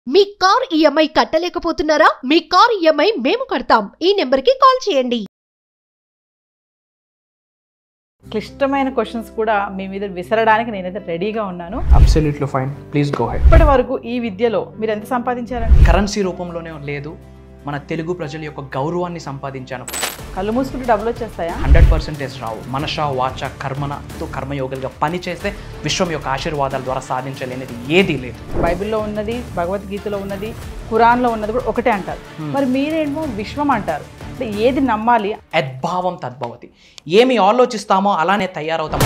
మీ car EMI కట్టలేకపోతున్నారా మీ car EMI మేము కడతాం ఈ నెంబర్కి కాల్ చేయండి క్లిష్టమైన క్వశ్చన్స్ కూడా మీ మీద విసరడానికి నేనైతే రెడీగా ఉన్నాను absolutely fine please go ahead ఇప్పటి వరకు ఈ విద్యలో మీరు ఎంత సంపాదించారండి కరెన్సీ రూపంలోనే లేదు మన తెలుగు ప్రజల యొక్క గౌరవాన్ని సంపాదించాను కళ్ళు మూసుకుంటే డబ్బులు వచ్చేస్తాయా హండ్రెడ్ పర్సెంటేజ్ రావు మనష వాచ కర్మనతో కర్మయోగులుగా పని చేస్తే విశ్వం యొక్క ఆశీర్వాదాల ద్వారా సాధించలేనిది ఏదీ లేదు బైబిల్లో ఉన్నది భగవద్గీతలో ఉన్నది ఖురాన్లో ఉన్నది కూడా ఒకటే అంటారు మరి మీరేమో విశ్వం అంటారు అంటే ఏది నమ్మాలి యద్భావం తద్భవతి ఏమి ఆలోచిస్తామో అలానే తయారవుతాం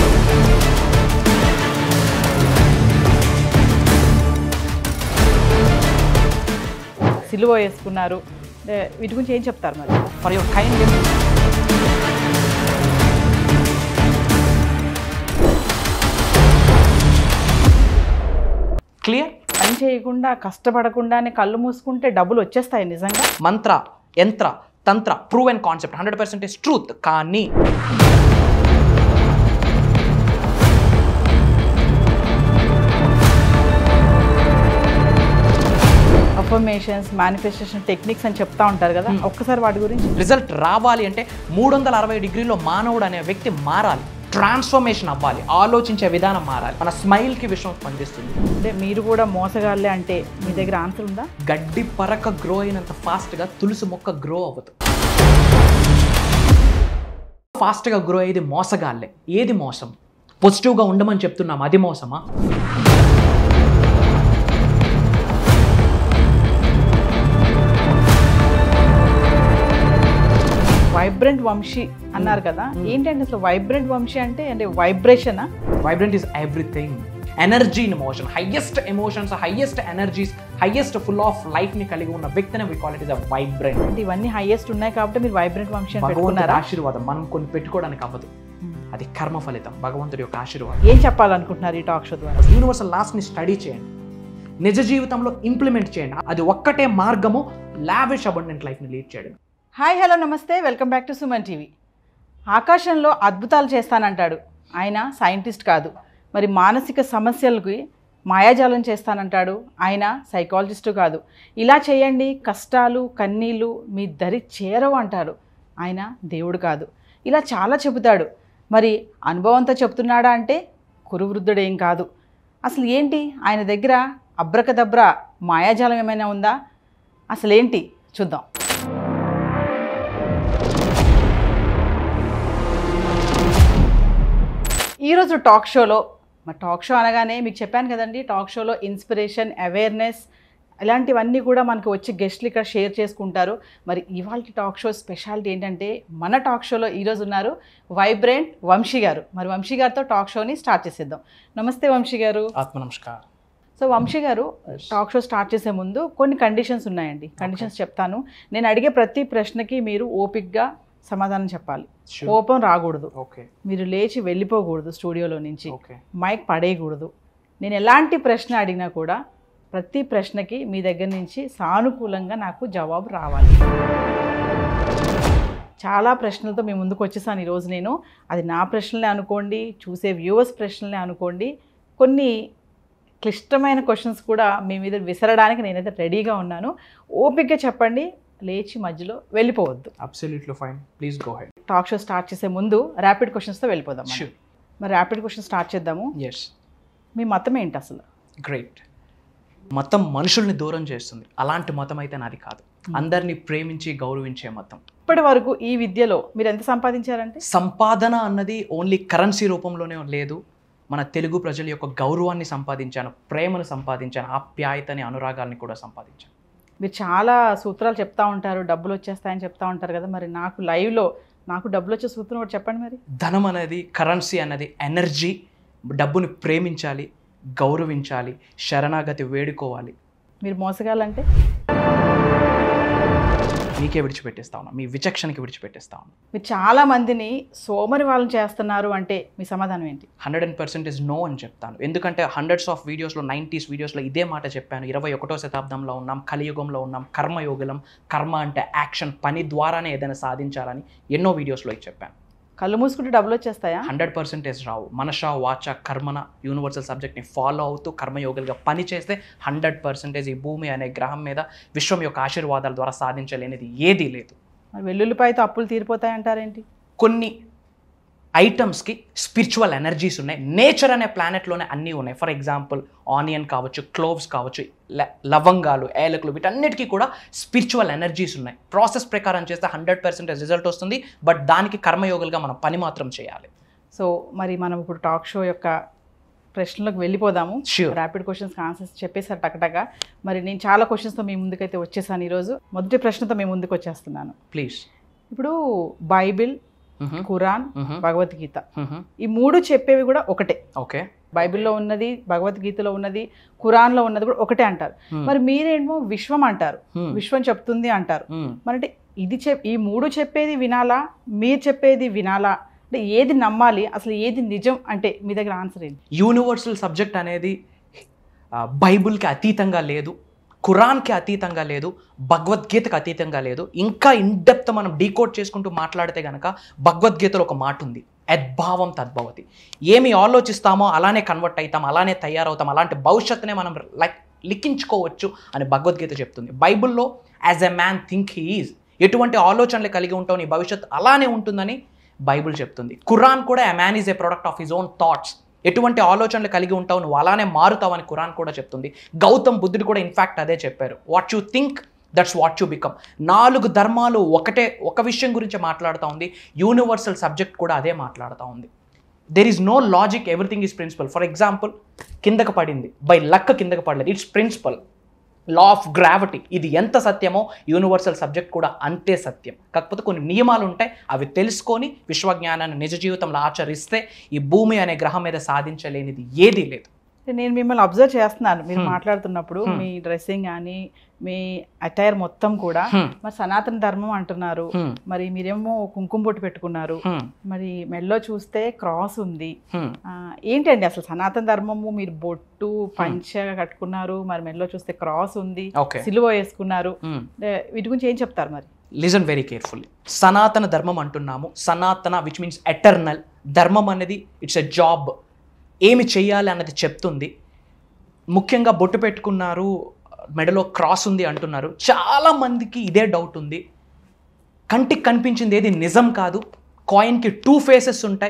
సిలువ వేసుకున్నారు ఏ, వీటి గురించి ఏం చెప్తారు మరి ఫర్ యువర్ కైండ్ క్లియర్ పని చేయకుండా కష్టపడకుండానే కళ్ళు మూసుకుంటే డబ్బులు వచ్చేస్తాయి నిజంగా mantra yantra tantra prove and concept hundred percent is truth కానీ అఫర్మేషన్స్ మేనిఫెస్టేషన్ టెక్నిక్స్ అని చెప్తా ఉంటారు కదా ఒక్కసారి వాటి గురించి రిజల్ట్ రావాలి అంటే మూడు వందల అరవై డిగ్రీలో మానవుడు అనే వ్యక్తి మారాలి ట్రాన్స్ఫర్మేషన్ అవ్వాలి ఆలోచించే విధానం మారాలి మన స్మైల్కి విషయం స్పందిస్తుంది అంటే మీరు కూడా మోసగాళ్ళే అంటే మీ దగ్గర ఆన్సర్ ఉందా గడ్డి పరక గ్రో అయినంత ఫాస్ట్గా తులసి మొక్క గ్రో అవ్వదు ఫాస్ట్గా గ్రో అయ్యేది మోసగాళ్ళే ఏది మోసం పాజిటివ్గా ఉండమని చెప్తున్నాం అది మోసమా వైబ్రెంట్ వంశీ అన్నారు కదా ఏంటంటే అసలు వైబ్రెంట్ వంశీ అంటే అంటే వైబ్రేషనా vibrant is everything energy in emotion highest emotions highest energies highest full of లైఫ్ని కలిగి ఉన్న వ్యక్తిని we call it is a vibrant అంటే ఇవన్నీ హైయెస్ట్ ఉన్నాయి కాబట్టి మీరు వైబ్రెంట్ వంశీ అని భగవంతుడి పెట్టుకున్నారా ఆశీర్వాదం మనం కొన్ని పెట్టుకోవడానికి అవ్వదు అది కర్మ ఫలితం భగవంతుడి యొక్క ఆశీర్వాదం ఏం చెప్పాలనుకుంటున్నారు ఈ టాక్ షో ద్వారా యూనివర్సల్ లాస్ట్ని స్టడీ చేయండి నిజ జీవితంలో ఇంప్లిమెంట్ చేయండి అది ఒక్కటే మార్గము లావిష్ అబండెంట్ లైఫ్ని లీడ్ చేయడం హాయ్ హలో నమస్తే welcome back to Suman TV ఆకాశంలో అద్భుతాలు చేస్తానంటాడు ఆయన సైంటిస్ట్ కాదు మరి మానసిక సమస్యలకి మాయాజాలం చేస్తానంటాడు ఆయన సైకాలజిస్టు కాదు ఇలా చేయండి కష్టాలు కన్నీళ్ళు మీ దరి చేరవు అంటాడు ఆయన దేవుడు కాదు ఇలా చాలా చెబుతాడు మరి అనుభవంతో చెప్తున్నాడా అంటే కురువృద్ధుడేం కాదు అసలు ఏంటి ఆయన దగ్గర అబ్రకదబ్ర మాయాజాలం ఏమైనా ఉందా అసలేంటి చూద్దాం ఈరోజు టాక్ షోలో మా టాక్ షో అనగానే మీకు చెప్పాను కదండి టాక్ షోలో ఇన్స్పిరేషన్ అవేర్నెస్ ఇలాంటివన్నీ కూడా మనకు వచ్చి గెస్ట్లు ఇక్కడ షేర్ చేసుకుంటారు మరి ఇవాళ టాక్ షో స్పెషాలిటీ ఏంటంటే మన టాక్ షోలో ఈరోజు ఉన్నారు వైబ్రెంట్ వంశీ గారు మరి వంశీ గారితో టాక్ షోని స్టార్ట్ చేసేద్దాం నమస్తే వంశీ గారు ఆత్మ నమస్కారం సో వంశీ గారు టాక్ షో స్టార్ట్ చేసే ముందు కొన్ని కండిషన్స్ ఉన్నాయండి కండిషన్స్ చెప్తాను నేను అడిగే ప్రతి ప్రశ్నకి మీరు ఓపిక్గా సమాధానం చెప్పాలి Sure. కోపం రాకూడదు ఓకే మీరు లేచి వెళ్ళిపోకూడదు స్టూడియోలో నుంచి ఓకే మైక్ పడేయకూడదు నేను ఎలాంటి ప్రశ్న అడిగినా కూడా ప్రతి ప్రశ్నకి మీ దగ్గర నుంచి సానుకూలంగా నాకు జవాబు రావాలి చాలా ప్రశ్నలతో మీ ముందుకు వచ్చేసాను ఈరోజు నేను అది నా ప్రశ్నలే అనుకోండి చూసే వ్యూవర్స్ ప్రశ్నలే అనుకోండి కొన్ని క్లిష్టమైన క్వశ్చన్స్ కూడా మీ మీద విసరడానికి నేనైతే రెడీగా ఉన్నాను ఓపికగా చెప్పండి లేచి మధ్యలో వెళ్ళిపోవద్దు absolutely fine please go ahead talk show start చేసే ముందు ర్యాపిడ్ క్వశ్చన్స్తో వెళ్ళిపోదాం మనం. షూర్ మరి ర్యాపిడ్ క్వశ్చన్ స్టార్ట్ చేద్దాము ఎస్ మీ మతం ఏంటి అసలు గ్రేట్ మతం మనుషుల్ని దూరం చేస్తుంది అలాంటి మతం అయితే నాది కాదు అందరినీ ప్రేమించి గౌరవించే మతం ఇప్పటి వరకు ఈ విద్యలో మీరు ఎంత సంపాదించారంటే సంపాదన అన్నది ఓన్లీ కరెన్సీ రూపంలోనే లేదు మన తెలుగు ప్రజల యొక్క గౌరవాన్ని సంపాదించాను ప్రేమను సంపాదించాను ఆప్యాయతని అనురాగాల్ని కూడా సంపాదించాను మీరు చాలా సూత్రాలు చెప్తా ఉంటారు డబ్బులు వచ్చేస్తాయని చెప్తా ఉంటారు కదా మరి నాకు లైవ్లో నాకు డబ్బులు వచ్చే సూత్రం ఒకటి చెప్పండి మరి ధనం అనేది కరెన్సీ అనేది ఎనర్జీ డబ్బుని ప్రేమించాలి గౌరవించాలి శరణాగతి వేడుకోవాలి మీరు మోసగాలంటే మీకే విడిచిపెట్టేస్తా ఉన్నా మీ విచక్షణకి విడిచిపెట్టేస్తా ఉన్నా మీరు చాలా మందిని సోమరి వాళ్ళని చేస్తున్నారు అంటే మీ సమాధానం ఏంటి hundred and percent is no అని చెప్తాను ఎందుకంటే హండ్రెడ్స్ ఆఫ్ వీడియోస్లో నైంటీస్ వీడియోస్లో ఇదే మాట చెప్పాను ఇరవై ఒకటో శతాబ్దంలో ఉన్నాం కలియుగంలో ఉన్నాం కర్మయోగులం కర్మ అంటే యాక్షన్ పని ద్వారానే ఏదైనా సాధించాలని ఎన్నో వీడియోస్లో ఇది చెప్పాను కళ్ళు మూసుకుంటే డబ్బులు వచ్చేస్తాయా హండ్రెడ్ పర్సెంటేజ్ రావు మనష వాచ కర్మన యూనివర్సల్ సబ్జెక్ట్ని ఫాలో అవుతూ కర్మయోగులుగా పని చేస్తే హండ్రెడ్ పర్సెంటేజ్ ఈ భూమి అనే గ్రహం మీద విశ్వం యొక్క ఆశీర్వాదాల ద్వారా సాధించలేనిది ఏదీ లేదు మరి వెల్లుల్లిపాయతో అప్పులు తీరిపోతాయి అంటారేంటి కొన్ని ఐటమ్స్కి స్పిరిచువల్ ఎనర్జీస్ ఉన్నాయి నేచర్ అనే ప్లానెట్లోనే అన్నీ ఉన్నాయి ఫర్ ఎగ్జాంపుల్ ఆనియన్ కావచ్చు క్లోవ్స్ కావచ్చు ల- లవంగాలు ఏలకులు వీటన్నిటికీ కూడా స్పిరిచువల్ ఎనర్జీస్ ఉన్నాయి ప్రాసెస్ ప్రకారం చేస్తే హండ్రెడ్ పర్సెంటేజ్ రిజల్ట్ వస్తుంది బట్ దానికి కర్మయోగులుగా మనం పని మాత్రం చేయాలి సో మరి మనం ఇప్పుడు టాక్ షో యొక్క ప్రశ్నలకు వెళ్ళిపోదాము Sure. ర్యాపిడ్ క్వశ్చన్స్కి ఆన్సర్స్ చెప్పేసారు టకటగా మరి నేను చాలా క్వశ్చన్స్తో మీ ముందుకైతే వచ్చేసాను ఈరోజు మొదటి ప్రశ్నతో మీ ముందుకు వచ్చేస్తున్నాను ప్లీజ్ ఇప్పుడు బైబిల్ ఖురాన్ భగవద్గీత ఈ మూడు చెప్పేవి కూడా ఒకటే ఓకే బైబిల్లో ఉన్నది భగవద్గీతలో ఉన్నది ఖురాన్లో ఉన్నది కూడా ఒకటే అంటారు మరి మీరేమో విశ్వం అంటారు విశ్వం చెప్తుంది అంటారు మరి అంటే ఇది చెప్ ఈ మూడు చెప్పేది వినాలా మీరు చెప్పేది వినాలా అంటే ఏది నమ్మాలి అసలు ఏది నిజం అంటే మీ దగ్గర ఆన్సర్ ఏంటి యూనివర్సల్ సబ్జెక్ట్ అనేది ఆ, బైబిల్కి అతీతంగా లేదు ఖురాన్కి అతీతంగా లేదు భగవద్గీతకి అతీతంగా లేదు ఇంకా ఇన్డెప్త్ మనం డీకోడ్ చేసుకుంటూ మాట్లాడితే కనుక భగవద్గీతలో ఒక మాట ఉంది యద్భావం తద్భవతి ఏమి ఆలోచిస్తామో అలానే కన్వర్ట్ అవుతాం అలానే తయారవుతాం అలాంటి భవిష్యత్తునే మనం లైక్ లిఖించుకోవచ్చు అని భగవద్గీత చెప్తుంది బైబిల్లో as a man think he is ఎటువంటి ఆలోచనలు కలిగి ఉంటావు నీ భవిష్యత్తు అలానే ఉంటుందని బైబిల్ చెప్తుంది ఖురాన్ కూడా a man is a product of his own thoughts ఎటువంటి ఆలోచనలు కలిగి ఉంటావు నువ్వు అలానే మారుతావని ఖురాన్ కూడా చెప్తుంది గౌతమ్ బుద్ధుడు కూడా ఇన్ఫాక్ట్ అదే చెప్పారు what you think that's what you become నాలుగు ధర్మాలు ఒకటే ఒక విషయం గురించి మాట్లాడుతూ ఉంది యూనివర్సల్ సబ్జెక్ట్ కూడా అదే మాట్లాడుతూ ఉంది there is no logic everything is principle for example కిందకు పడింది బై లక్ కిందకు పడలేదు it's principle law of gravity ఇది ఎంత సత్యమో యూనివర్సల్ సబ్జెక్ట్ కూడా అంతే సత్యం కాకపోతే కొన్ని నియమాలు ఉంటాయి అవి తెలుసుకొని విశ్వజ్ఞానాన్ని నిజ జీవితంలో ఆచరిస్తే ఈ భూమి అనే గ్రహం మీద సాధించలేనిది ఏదీ లేదు నేను మిమ్మల్ని అబ్జర్వ్ చేస్తున్నాను మీరు Hmm. మాట్లాడుతున్నప్పుడు Hmm. మీ డ్రెస్సింగ్ కానీ మీ అటైర్ మొత్తం కూడా Hmm. మరి సనాతన ధర్మం అంటున్నారు Hmm. మరి మీరేమో కుంకుమ బొట్టు పెట్టుకున్నారు Hmm. మరి మెడలో చూస్తే క్రాస్ ఉంది Hmm. ఆ, ఏంటండి అసలు సనాతన ధర్మము మీరు బొట్టు పంచ కట్టుకున్నారు మరి మెడలో చూస్తే క్రాస్ ఉంది ఓకే సిలువ వేసుకున్నారు Hmm. ఏ, వీటి గురించి ఏం చెప్తారు మరి లిజన్ వెరీ కేర్ఫుల్లీ సనాతన ధర్మం అంటున్నాము సనాతన విచ్ మీన్స్ ఎటర్నల్ ధర్మం అనేది ఇట్స్ ఎ జాబ్ ఏమి చేయాలి అన్నది చెప్తుంది ముఖ్యంగా బొట్టు పెట్టుకున్నారు మెడలో క్రాస్ ఉంది అంటున్నారు చాలా మందికి ఇదే డౌట్ ఉంది కంటికి కనిపించింది ఏది నిజం కాదు కాయిన్కి టూ ఫేసెస్ ఉంటాయి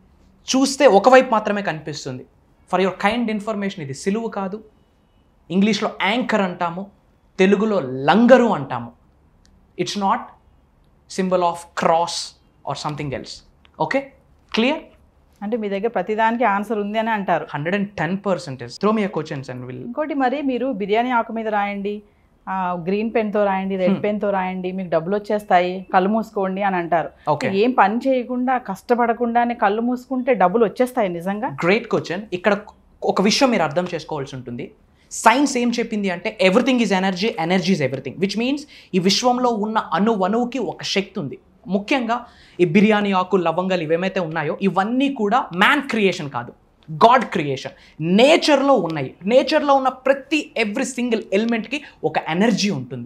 చూస్తే ఒకవైపు మాత్రమే కనిపిస్తుంది ఫర్ యువర్ కైండ్ ఇన్ఫర్మేషన్ ఇది సిలువు కాదు ఇంగ్లీష్లో యాంకర్ అంటాము తెలుగులో లంగరు అంటాము it's not symbol of cross or something else okay clear అంటే మీ దగ్గర ప్రతిదానికి ఆన్సర్ ఉంది అని అంటారు hundred and ten percentage throw me questions and will ఇంకోటి మరి మీరు బిర్యానీ ఆకు మీద రాయండి ఆ, గ్రీన్ పెన్తో రాయండి రెడ్ పెన్తో రాయండి మీకు డబ్బులు వచ్చేస్తాయి కళ్ళు మూసుకోండి అని అంటారు ఓకే ఏం పని చేయకుండా కష్టపడకుండానే కళ్ళు మూసుకుంటే డబ్బులు వచ్చేస్తాయి నిజంగా గ్రేట్ క్వశ్చన్ ఇక్కడ ఒక విషయం మీరు అర్థం చేసుకోవాల్సి ఉంటుంది సైన్స్ ఏం చెప్పింది అంటే everything is energy energy is everything which means ఈ విశ్వంలో ఉన్న అణు అణువుకి ఒక శక్తి ఉంది ముఖ్యంగా ఈ బిర్యానీ ఆకు లవంగాలు ఇవేమైతే ఉన్నాయో ఇవన్నీ కూడా మ్యాన్ క్రియేషన్ కాదు గాడ్ క్రియేషన్ నేచర్లో ఉన్నాయి నేచర్లో ఉన్న ప్రతి ఎవ్రీ సింగిల్ ఎలిమెంట్కి ఒక ఎనర్జీ ఉంటుంది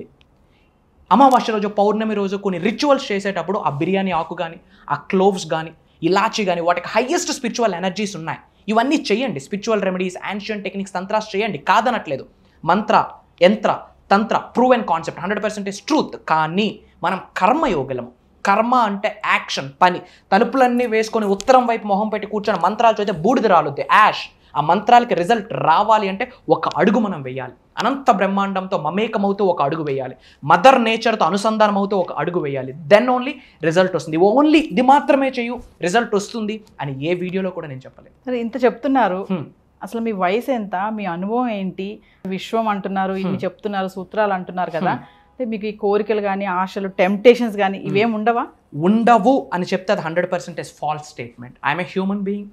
అమావాస్య రోజు పౌర్ణమి రోజు కొన్ని రిచువల్స్ చేసేటప్పుడు ఆ బిర్యానీ ఆకు కానీ ఆ క్లోవ్స్ కానీ ఇలాచి కానీ వాటికి హయ్యెస్ట్ స్పిరిచువల్ ఎనర్జీస్ ఉన్నాయి ఇవన్నీ చేయండి spiritual remedies ancient techniques tantras చేయండి కాదనట్లేదు mantra yantra tantra prove and concept hundred percentage truth కానీ మనం కర్మయోగులము కర్మ అంటే యాక్షన్ పని తలుపులన్నీ వేసుకొని ఉత్తరం వైపు మొహం పెట్టి కూర్చొని మంత్రాలు చదివితే బూడిద రాలుద్ది యాష్ ఆ మంత్రాలకి రిజల్ట్ రావాలి అంటే ఒక అడుగు మనం వేయాలి అనంత బ్రహ్మాండంతో మమేకమవుతూ ఒక అడుగు వేయాలి మదర్ నేచర్తో అనుసంధానం అవుతూ ఒక అడుగు వేయాలి దెన్ ఓన్లీ రిజల్ట్ వస్తుంది ఓన్లీ ఇది మాత్రమే చేయు రిజల్ట్ వస్తుంది అని ఏ వీడియోలో కూడా నేను చెప్పలేదు సరే ఇంత చెప్తున్నారు Hmm. అసలు మీ వయసు ఎంత మీ అనుభవం ఏంటి విశ్వం అంటున్నారు ఇవి చెప్తున్నారు సూత్రాలు అంటున్నారు కదా అంటే మీకు ఈ కోరికలు కానీ ఆశలు టెంప్టేషన్స్ కానీ ఇవేం ఉండవా ఉండవు అని చెప్తే అది hundred percentage false statement I'm a human being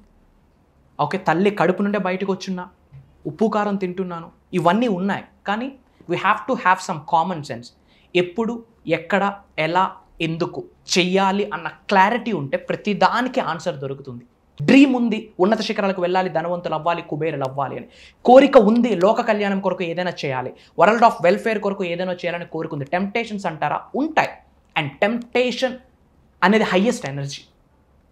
okay తల్లి కడుపు నుండే బయటకు వచ్చున్నా ఉప్పు కారం తింటున్నాను ఇవన్నీ ఉన్నాయి కానీ we have to have some common sense ఎప్పుడు ఎక్కడ ఎలా ఎందుకు చెయ్యాలి అన్న క్లారిటీ ఉంటే ప్రతి దానికి ఆన్సర్ దొరుకుతుంది డ్రీమ్ ఉంది ఉన్నత శిఖరాలకు వెళ్ళాలి ధనవంతులు అవ్వాలి కుబేరులు అవ్వాలి అని కోరిక ఉంది లోక కళ్యాణం కొరకు ఏదైనా చేయాలి వరల్డ్ ఆఫ్ వెల్ఫేర్ కొరకు ఏదైనా చేయాలని కోరుకుంది టెంప్టేషన్స్ అంటారా ఉంటాయి అండ్ టెంప్టేషన్ అనేది highest energy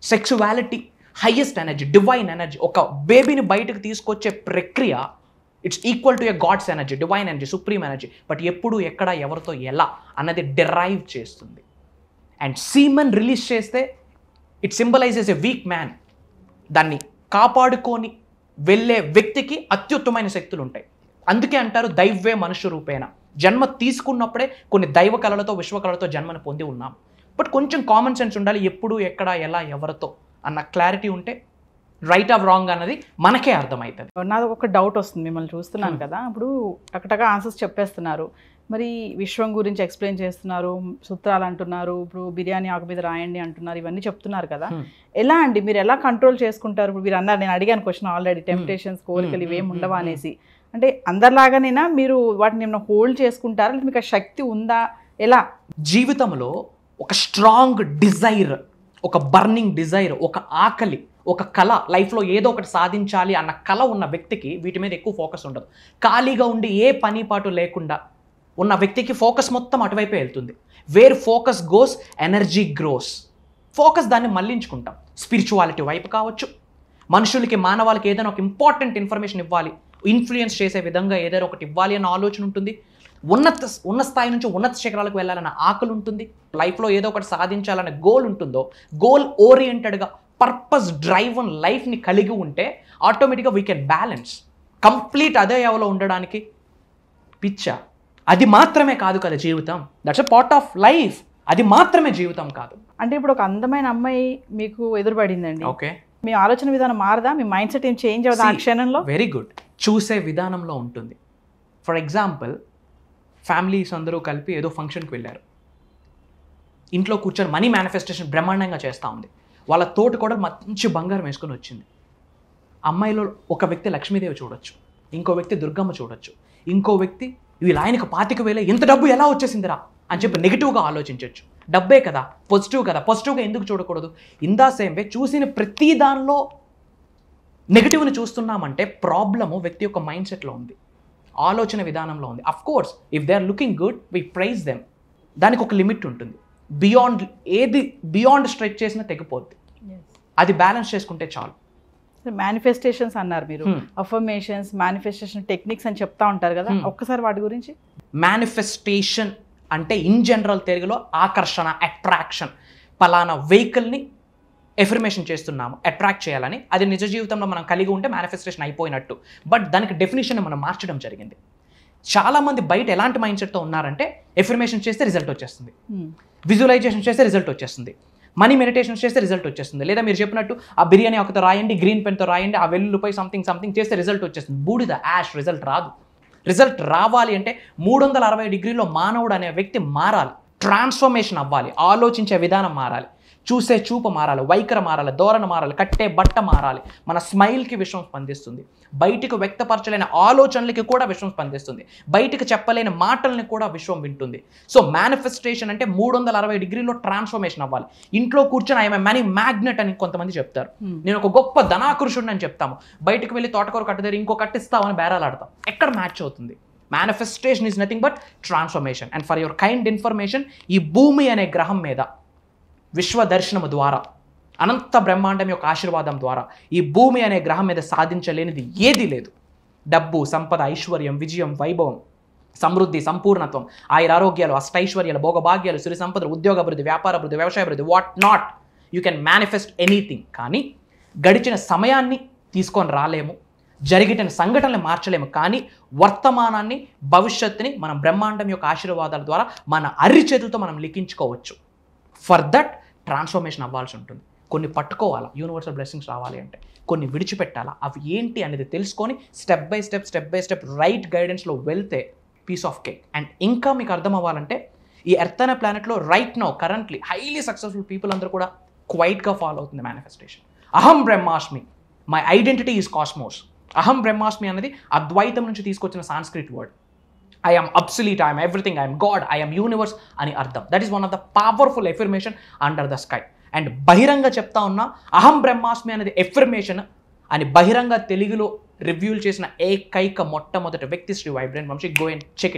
sexuality highest energy divine energy ఒక బేబీని బయటకు తీసుకొచ్చే ప్రక్రియ it's equal to a god's energy divine energy supreme energy but ఎప్పుడు ఎక్కడ ఎవరితో ఎలా అన్నది డిరైవ్ చేస్తుంది అండ్ సీమన్ రిలీజ్ చేస్తే it symbolises a weak man దాన్ని కాపాడుకొని వెళ్ళే వ్యక్తికి అత్యుత్తమైన శక్తులు ఉంటాయి అందుకే అంటారు దైవే మనుష్య రూపేణ జన్మ తీసుకున్నప్పుడే కొన్ని దైవ కళలతో విశ్వ కళలతో జన్మను పొంది ఉన్నాం బట్ కొంచెం కామన్ సెన్స్ ఉండాలి ఎప్పుడు ఎక్కడ ఎలా ఎవరితో అన్న క్లారిటీ ఉంటే రైట్ ఆఫ్ రాంగ్ అన్నది మనకే అర్థమవుతుంది నాది ఒక డౌట్ వస్తుంది మిమ్మల్ని చూస్తున్నాను Hmm. కదా ఇప్పుడు టకటగా ఆన్సర్స్ చెప్పేస్తున్నారు మరి విశ్వం గురించి ఎక్స్ప్లెయిన్ చేస్తున్నారు సూత్రాలు అంటున్నారు ఇప్పుడు బిర్యానీ ఆకు మీద రాయండి అంటున్నారు ఇవన్నీ చెప్తున్నారు కదా Hmm. ఎలా అండి మీరు ఎలా కంట్రోల్ చేసుకుంటారు ఇప్పుడు మీరు అన్నారు నేను అడిగాను క్వశ్చన్ ఆల్రెడీ టెంప్టేషన్స్ కోరికలు Hmm, ఇవేం hmm, ఉండవా hmm, అనేసి అంటే అందరిలాగానేనా మీరు వాటిని ఏమైనా హోల్డ్ చేసుకుంటారా లేదా మీకు ఆ శక్తి ఉందా ఎలా జీవితంలో ఒక స్ట్రాంగ్ డిజైర్ ఒక బర్నింగ్ డిజైర్ ఒక ఆకలి ఒక కళ లైఫ్లో ఏదో ఒకటి సాధించాలి అన్న కళ ఉన్న వ్యక్తికి వీటి మీద ఎక్కువ ఫోకస్ ఉండదు ఖాళీగా ఉండి ఏ పని పాటు లేకుండా ఉన్న వ్యక్తికి ఫోకస్ మొత్తం అటువైపే వెళ్తుంది where focus goes energy grows focus దాన్ని మళ్ళించుకుంటాం స్పిరిచువాలిటీ వైపు కావచ్చు మనుషులకి మానవాళికి ఏదైనా ఒక ఇంపార్టెంట్ ఇన్ఫర్మేషన్ ఇవ్వాలి ఇన్ఫ్లుయెన్స్ చేసే విధంగా ఏదైనా ఒకటి ఇవ్వాలి అన్న ఆలోచన ఉంటుంది ఉన్నత ఉన్న స్థాయి నుంచి ఉన్నత శిఖరాలకు వెళ్ళాలన్న ఆకలి ఉంటుంది లైఫ్లో ఏదో ఒకటి సాధించాలనే గోల్ ఉంటుందో గోల్ ఓరియంటెడ్గా పర్పస్ డ్రైవ్ ఆన్ లైఫ్ని కలిగి ఉంటే ఆటోమేటిక్గా వీ కెన్ బ్యాలెన్స్ కంప్లీట్ అదే ఎవలో ఉండడానికి పిచ్చ అది మాత్రమే కాదు కదా జీవితం that's a part of life అది మాత్రమే జీవితం కాదు అంటే ఇప్పుడు ఒక అందమైన అమ్మాయి మీకు ఎదురుపడిందండి ఓకే మీ ఆలోచన విధానం మారదా మీ మైండ్ సెట్ ఏం చేంజ్ అవుదా ఆ See, క్షణంలో వెరీ గుడ్ చూసే విధానంలో ఉంటుంది ఫర్ ఎగ్జాంపుల్ ఫ్యామిలీస్ అందరూ కలిపి ఏదో ఫంక్షన్కి వెళ్ళారు ఇంట్లో కూర్చొని మనీ మేనిఫెస్టేషన్ బ్రహ్మాండంగా చేస్తూ ఉంది వాళ్ళ తోటి కూడా మంచి బంగారం వేసుకొని వచ్చింది అమ్మాయిలో ఒక వ్యక్తి లక్ష్మీదేవి చూడొచ్చు ఇంకో వ్యక్తి దుర్గమ్మ చూడొచ్చు ఇంకో వ్యక్తి వీళ్ళ ఆయనకు పాతిక వేలే ఇంత డబ్బు ఎలా వచ్చేసిందిరా అని చెప్పి నెగిటివ్గా ఆలోచించవచ్చు డబ్బే కదా పాజిటివ్ కదా పాజిటివ్గా ఎందుకు చూడకూడదు ఇందా సేమ్ వే చూసిన ప్రతి దానిలో నెగిటివ్ని చూస్తున్నామంటే ప్రాబ్లము వ్యక్తి యొక్క మైండ్ సెట్లో ఉంది ఆలోచన విధానంలో ఉంది of course if they are looking good we prize them దానికి ఒక లిమిట్ ఉంటుంది బియాండ్ ఏది బియాండ్ స్ట్రెచ్ చేసినా తెగిపోద్ది అది బ్యాలెన్స్ చేసుకుంటే చాలు మేనిఫెస్టేషన్స్ అన్నారు మీరు Hmm. అఫర్మేషన్స్ మేనిఫెస్టేషన్ టెక్నిక్స్ అని చెప్తా ఉంటారు కదా Hmm. ఒక్కసారి వాటి గురించి మేనిఫెస్టేషన్ అంటే ఇన్ జనరల్ తెలుగులో ఆకర్షణ అట్రాక్షన్ పలానా వెహికల్ని ఎఫర్మేషన్ చేస్తున్నాము అట్రాక్ట్ చేయాలని అది నిజ జీవితంలో మనం కలిగి ఉంటే మేనిఫెస్టేషన్ అయిపోయినట్టు బట్ దానికి డెఫినేషన్ మనం మార్చడం జరిగింది చాలామంది బయట ఎలాంటి మైండ్ సెట్తో ఉన్నారంటే ఎఫర్మేషన్ చేస్తే రిజల్ట్ వచ్చేస్తుంది Hmm. విజువలైజేషన్ చేస్తే రిజల్ట్ వచ్చేస్తుంది మనీ మెడిటేషన్ చేస్తే రిజల్ట్ వచ్చేస్తుంది లేదా మీరు చెప్పినట్టు ఆ బిర్యానీ ఒకతో రాయండి గ్రీన్ పెన్తో రాయండి ఆ వెల్లుపై సంథింగ్ సంథింగ్ చేస్తే రిజల్ట్ వచ్చేస్తుంది బూడిద యాష్ రిజల్ట్ రాదు రిజల్ట్ రావాలి అంటే మూడు వందల అరవై డిగ్రీలో మానవుడు అనే వ్యక్తి మారాలి ట్రాన్స్ఫర్మేషన్ అవ్వాలి ఆలోచించే విధానం మారాలి చూసే చూపు మారాలి వైఖరి మారాలి ధోరణ మారాలి కట్టే బట్ట మారాలి మన స్మైల్కి విషయం స్పందిస్తుంది బయటికి వ్యక్తపరచలేని ఆలోచనలకి కూడా విశ్వం స్పందిస్తుంది బయటికి చెప్పలేని మాటల్ని కూడా విశ్వం వింటుంది సో మేనిఫెస్టేషన్ అంటే మూడు వందల అరవై డిగ్రీలో ట్రాన్స్ఫర్మేషన్ అవ్వాలి ఇంట్లో కూర్చొని ఐఎమ్ మనీ మ్యాగ్నెట్ అని కొంతమంది చెప్తారు Hmm. నేను ఒక గొప్ప ధనాకృషుడిని అని చెప్తాము బయటికి వెళ్ళి తోటకూర కట్ట దగ్గర ఇంకో కట్టిస్తామని బేరాలాడతాం ఎక్కడ మ్యాచ్ అవుతుంది manifestation is nothing but transformation and for your kind information ఈ భూమి అనే గ్రహం మీద విశ్వ దర్శనము ద్వారా అనంత బ్రహ్మాండం యొక్క ఆశీర్వాదం ద్వారా ఈ భూమి అనే గ్రహం మీద సాధించలేనిది ఏదీ లేదు డబ్బు సంపద ఐశ్వర్యం విజయం వైభవం సమృద్ధి సంపూర్ణత్వం ఆయుర ఆరోగ్యాలు అష్టైశ్వర్యాలు భోగభాగ్యాలు సిరి సంపదలు ఉద్యోగ అభివృద్ధి వ్యాపార అభివృద్ధి వ్యవసాయ అభివృద్ధి what not you can manifest anything కానీ గడిచిన సమయాన్ని తీసుకొని రాలేము జరిగిన సంఘటనలు మార్చలేము కానీ వర్తమానాన్ని భవిష్యత్తుని మనం బ్రహ్మాండం యొక్క ఆశీర్వాదాల ద్వారా మన అర్రి చేతులతో మనం లిఖించుకోవచ్చు ఫర్ దట్ ట్రాన్స్ఫర్మేషన్ అవ్వాల్సి ఉంటుంది కొన్ని పట్టుకోవాలా యూనివర్సల్ బ్లెస్సింగ్స్ రావాలి అంటే కొన్ని విడిచిపెట్టాలా అవి ఏంటి అనేది తెలుసుకొని step by step step by step right గైడెన్స్లో వెళ్తే పీస్ ఆఫ్ కేక్ అండ్ ఇంకా మీకు అర్థం అవ్వాలంటే ఈ ఎర్త్ అనే ప్లానెట్లో right now currently highly successful people అందరూ కూడా క్వైట్గా ఫాలో అవుతుంది మేనిఫెస్టేషన్ అహం బ్రహ్మాస్మి మై ఐడెంటిటీ ఈజ్ కాస్మోస్ అహం బ్రహ్మాస్మి అనేది అద్వైతం నుంచి తీసుకొచ్చిన Sanskrit word I'm absolute I'm everything I'm god I'm universe అని అర్థం that is one of the powerful affirmation under the sky and బహిరంగ చెప్తా ఉన్నా అహం బ్రహ్మాస్మి అనేది ఎఫర్మేషన్ అని బహిరంగ తెలుగులో రివ్యూలు చేసిన ఏకైక మొట్టమొదటి వ్యక్తి Shri vibrant Vamshi go and check it out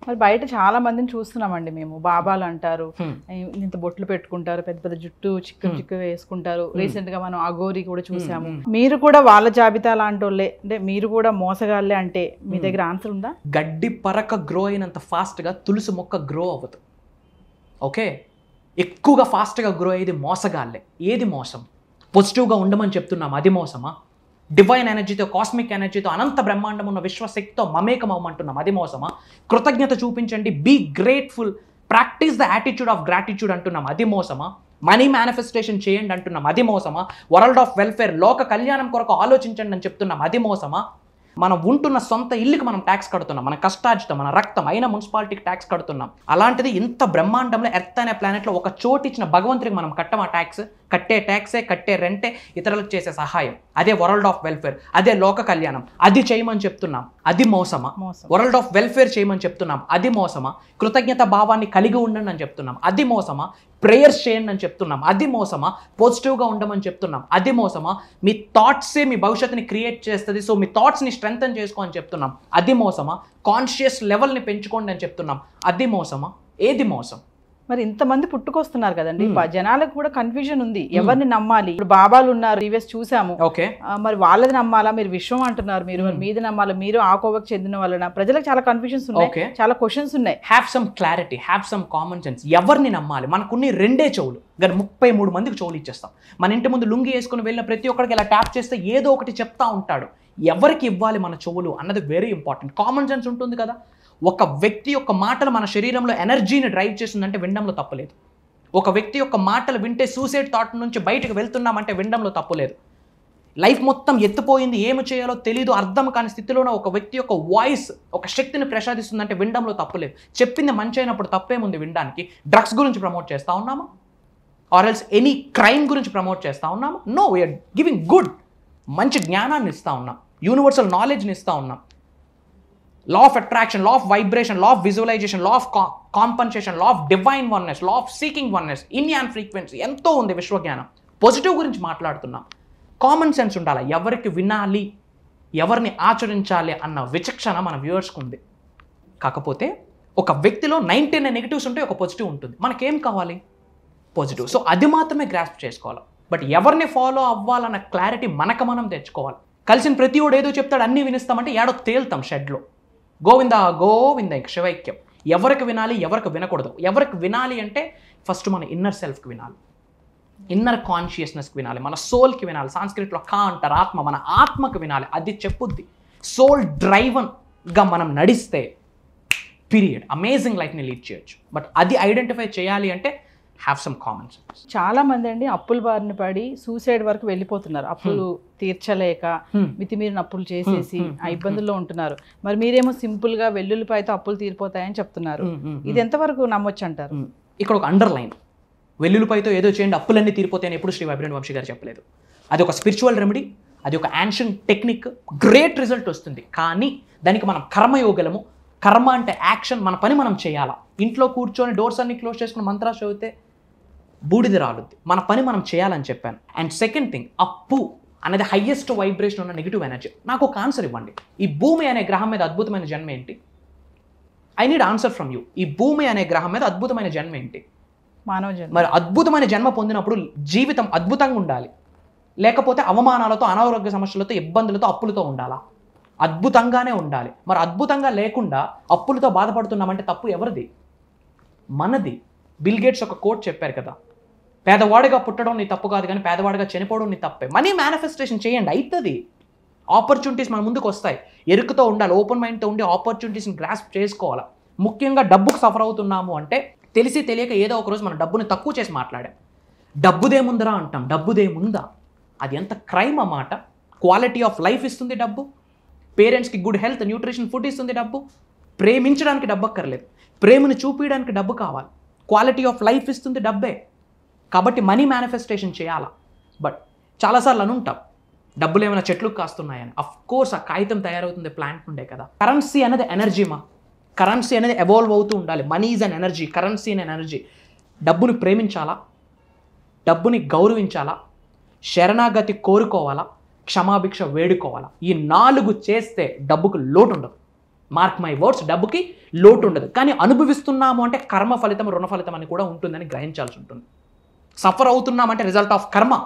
మరి బయట చాలా మందిని చూస్తున్నామండి మేము బాబాలు అంటారు Hmm. ఇంత బొట్లు పెట్టుకుంటారు పెద్ద పెద్ద జుట్టు చిక్కు Hmm. చిక్కు వేసుకుంటారు రీసెంట్ గా మనం అగోరి కూడా చూసాము Hmm. మీరు కూడా వాళ్ళ జాబితా లాంటి వాళ్ళే అంటే మీరు కూడా మోసగాళ్ళే అంటే మీ దగ్గర ఆన్సర్ ఉందా గడ్డి పరక గ్రో అయినంత ఫాస్ట్గా తులసి మొక్క గ్రో అవ్వదు ఓకే ఎక్కువగా ఫాస్ట్గా గ్రో అయ్యేది మోసగాళ్ళే ఏది మోసం పాజిటివ్గా ఉండమని చెప్తున్నాం అది మోసమా డివైన్ ఎనర్జీతో కాస్మిక్ ఎనర్జీతో అనంత బ్రహ్మాండం ఉన్న విశ్వశక్తితో మమేకం అవ్వమంటున్నాం అది మోసమా కృతజ్ఞత చూపించండి be grateful practice the attitude of gratitude అంటున్నాం అది మోసమా మనీ మేనిఫెస్టేషన్ చేయండి అంటున్నాం అది మోసమా వరల్డ్ ఆఫ్ వెల్ఫేర్ లోక కళ్యాణం కొరకు ఆలోచించండి అని చెప్తున్నాం అది మోసమా మనం ఉంటున్న సొంత ఇల్లుకి మనం ట్యాక్స్ కడుతున్నాం మన కష్టార్జితం మన రక్తం అయిన మున్సిపాలిటీకి ట్యాక్స్ కడుతున్నాం అలాంటిది ఇంత బ్రహ్మాండంలో ఎర్త్ అనే ప్లానెట్లో ఒక చోటు ఇచ్చిన భగవంతుడికి మనం కట్టమా ట్యాక్స్ కట్టే ట్యాక్సే కట్టే రెంటే ఇతరులకు చేసే సహాయం అదే వరల్డ్ ఆఫ్ వెల్ఫేర్ అదే లోక కళ్యాణం అది చేయమని చెప్తున్నాం అది మోసమా మోసం వరల్డ్ ఆఫ్ వెల్ఫేర్ చేయమని చెప్తున్నాం అది మోసమా కృతజ్ఞత భావాన్ని కలిగి ఉండండి అని చెప్తున్నాం అది మోసమా ప్రేయర్స్ చేయండి అని చెప్తున్నాం అది మోసమా పాజిటివ్గా ఉండమని చెప్తున్నాం అది మోసమా మీ థాట్సే మీ భవిష్యత్తుని క్రియేట్ చేస్తుంది సో మీ థాట్స్ని స్ట్రెంగ్తన్ చేసుకో అని చెప్తున్నాం అది మోసమా కాన్షియస్ లెవెల్ని పెంచుకోండి అని చెప్తున్నాం అది మోసమా ఏది మోసం మరి ఇంతమంది పుట్టుకొస్తున్నారు కదండి Hmm. ప- జనాలకు కూడా కన్ఫ్యూజన్ ఉంది ఎవరిని నమ్మాలి ఇప్పుడు బాబాలు ఉన్నారు ప్రీవియస్ చూసాము ఓకే ఆ, మరి వాళ్ళది నమ్మాలా మీరు విశ్వం అంటున్నారు మీరు మరి Hmm. మీది నమ్మాలా మీరు ఆ కోవకు చెందిన వాళ్ళన ప్రజలకు చాలా కన్ఫ్యూజన్స్ ఉన్నాయి ఓకే చాలా క్వశ్చన్స్ ఉన్నాయి have some clarity have some common sense ఎవరిని నమ్మాలి మనకున్ని రెండే చెవులు కానీ ముప్పై మూడు మందికి చెవులు ఇచ్చేస్తాం మన ఇంటి ముందు లుంగి వేసుకుని వెళ్ళిన ప్రతి ఒక్కరికి ఇలా ట్యాప్ చేస్తే ఏదో ఒకటి చెప్తా ఉంటాడు ఎవరికి ఇవ్వాలి మన చెవులు అన్నది వెరీ ఇంపార్టెంట్ కామన్ సెన్స్ ఉంటుంది కదా ఒక వ్యక్తి యొక్క మాటలు మన శరీరంలో ఎనర్జీని డ్రైవ్ చేస్తుందంటే వినడంలో తప్పలేదు ఒక వ్యక్తి యొక్క మాటలు వింటే సూసైడ్ థాట్ నుంచి బయటకు వెళ్తున్నామంటే వినడంలో తప్పులేదు లైఫ్ మొత్తం ఎత్తిపోయింది ఏమి చేయాలో తెలియదు అర్థం కాని స్థితిలోనే ఒక వ్యక్తి యొక్క వాయిస్ ఒక శక్తిని ప్రసాదిస్తుందంటే వినడంలో తప్పులేదు చెప్పింది మంచి అయినప్పుడు తప్పేముంది వినడానికి డ్రగ్స్ గురించి ప్రమోట్ చేస్తా ఉన్నామా ఆర్ ఎల్స్ ఎనీ క్రైమ్ గురించి ప్రమోట్ చేస్తా ఉన్నామా నో వీఆర్ గివింగ్ గుడ్ మంచి జ్ఞానాన్ని ఇస్తా ఉన్నాం యూనివర్సల్ నాలెడ్జ్ని ఇస్తా ఉన్నాం law of attraction law of vibration law of visualisation law of compensation law of divine oneness law of seeking oneness ఇన్యాన్ ఫ్రీక్వెన్సీ ఎంతో ఉంది విశ్వజ్ఞానం పాజిటివ్ గురించి మాట్లాడుతున్నాం కామన్ సెన్స్ ఉండాలి ఎవరికి వినాలి ఎవరిని ఆచరించాలి అన్న విచక్షణ మన వ్యూవర్స్కి ఉంది కాకపోతే ఒక వ్యక్తిలో నైంటీ నైన్ నెగిటివ్స్ ఉంటే ఒక పాజిటివ్ ఉంటుంది మనకేం కావాలి పాజిటివ్ సో అది మాత్రమే గ్రాస్ప్ చేసుకోవాలి బట్ ఎవరిని ఫాలో అవ్వాలన్న క్లారిటీ మనకు మనం తెచ్చుకోవాలి కలిసిన ప్రతి ఓడు ఏదో చెప్తాడు అన్నీ వినిస్తామంటే ఏడో తేల్తాం షెడ్లో గోవింద గోవింద ఇంక శివైక్యం ఎవరికి వినాలి ఎవరికి వినకూడదు ఎవరికి వినాలి అంటే ఫస్ట్ మన ఇన్నర్ సెల్ఫ్కి వినాలి ఇన్నర్ కాన్షియస్నెస్కి వినాలి మన సోల్కి వినాలి సాంస్క్రిట్లో కా అంటారు ఆత్మ మన ఆత్మకి వినాలి అది చెప్పుద్ది సోల్ డ్రైవన్గా మనం నడిస్తే పీరియడ్ అమేజింగ్ లైఫ్ని లీడ్ చేయొచ్చు బట్ అది ఐడెంటిఫై చేయాలి అంటే హ్యావ్ సమ్ కామన్ సెన్స్ చాలా మంది అండి అప్పుల బారిన పడి సూసైడ్ వరకు వెళ్ళిపోతున్నారు అప్పులు తీర్చలేక మితిమీరిన అప్పులు చేసేసి Hmm, hmm, ఆ hmm, ఇబ్బందుల్లో ఉంటున్నారు మరి మీరేమో సింపుల్ గా వెల్లుల్లిపాయతో అప్పులు తీరిపోతాయని చెప్తున్నారు ఇది ఎంతవరకు నమ్మొచ్చు అంటారు ఇక్కడ ఒక అండర్ లైన్ వెల్లుల్లిపైతో ఏదో చేయండి అప్పులన్నీ తీరిపోతాయని ఎప్పుడు శ్రీ వైబ్రెంట్ వంశీ గారు చెప్పలేదు అది ఒక స్పిరిచువల్ రెమెడీ అది ఒక యాన్షన్ టెక్నిక్ గ్రేట్ రిజల్ట్ వస్తుంది కానీ దానికి మనం కర్మయోగలము కర్మ అంటే యాక్షన్ మన పని మనం చేయాలా ఇంట్లో కూర్చొని డోర్స్ అన్ని క్లోజ్ చేసుకుని మంత్రాలు చదివితే బూడిద రాలుద్ది మన పని మనం చేయాలని చెప్పాను అండ్ సెకండ్ థింగ్ అప్పు అనేది హయ్యెస్ట్ వైబ్రేషన్ ఉన్న నెగిటివ్ ఎనర్జీ నాకు ఒక ఆన్సర్ ఇవ్వండి ఈ భూమి అనే గ్రహం మీద అద్భుతమైన జన్మ ఏంటి I need answer from you ఈ భూమి అనే గ్రహం మీద అద్భుతమైన జన్మ ఏంటి మానవ జన్మ మరి అద్భుతమైన జన్మ పొందినప్పుడు జీవితం అద్భుతంగా ఉండాలి లేకపోతే అవమానాలతో అనారోగ్య సమస్యలతో ఇబ్బందులతో అప్పులతో ఉండాలా అద్భుతంగానే ఉండాలి మరి అద్భుతంగా లేకుండా అప్పులతో బాధపడుతున్నామంటే తప్పు ఎవరిది మనది బిల్ గేట్స్ ఒక కోట్ చెప్పారు కదా పేదవాడిగా పుట్టడం నీ తప్పు కాదు కానీ పేదవాడిగా చనిపోవడం నీ తప్పే మనీ మేనిఫెస్టేషన్ చేయండి అవుతుంది ఆపర్చునిటీస్ మన ముందుకు వస్తాయి ఎరుకుతో ఉండాలి ఓపెన్ మైండ్తో ఉండి ఆపర్చునిటీస్ని గ్రాస్ప్ చేసుకోవాలి ముఖ్యంగా డబ్బుకు సఫర్ అవుతున్నాము అంటే తెలిసి తెలియక ఏదో ఒక రోజు మన డబ్బుని తక్కువ చేసి మాట్లాడాం డబ్బుదేముందరా అంటాం డబ్బుదేముందా అది ఎంత క్రైమ్ అన్నమాట క్వాలిటీ ఆఫ్ లైఫ్ ఇస్తుంది డబ్బు పేరెంట్స్కి గుడ్ హెల్త్ న్యూట్రిషన్ ఫుడ్ ఇస్తుంది డబ్బు ప్రేమించడానికి డబ్బు అక్కర్లేదు ప్రేమను చూపించడానికి డబ్బు కావాలి క్వాలిటీ ఆఫ్ లైఫ్ ఇస్తుంది డబ్బే కాబట్టి మనీ మేనిఫెస్టేషన్ చేయాలా బట్ చాలాసార్లు అనుంటాం డబ్బులు ఏమైనా చెట్లకు కాస్తున్నాయని అఫ్ కోర్స్ ఆ కాగితం తయారవుతుంది ప్లాంట్ ఉండే కదా కరెన్సీ అనేది ఎనర్జీ మా కరెన్సీ అనేది ఎవాల్వ్ అవుతూ ఉండాలి money is an energy currency an energy డబ్బుని ప్రేమించాలా డబ్బుని గౌరవించాలా శరణాగతి కోరుకోవాలా క్షమాభిక్ష వేడుకోవాలా ఈ నాలుగు చేస్తే డబ్బుకు లోటు ఉండదు మార్క్ మై వర్డ్స్ డబ్బుకి లోటు ఉండదు కానీ అనుభవిస్తున్నాము అంటే కర్మ ఫలితం రుణ ఫలితం అని కూడా ఉంటుందని గ్రహించాల్సి ఉంటుంది సఫర్ అవుతున్నామంటే రిజల్ట్ ఆఫ్ కర్మ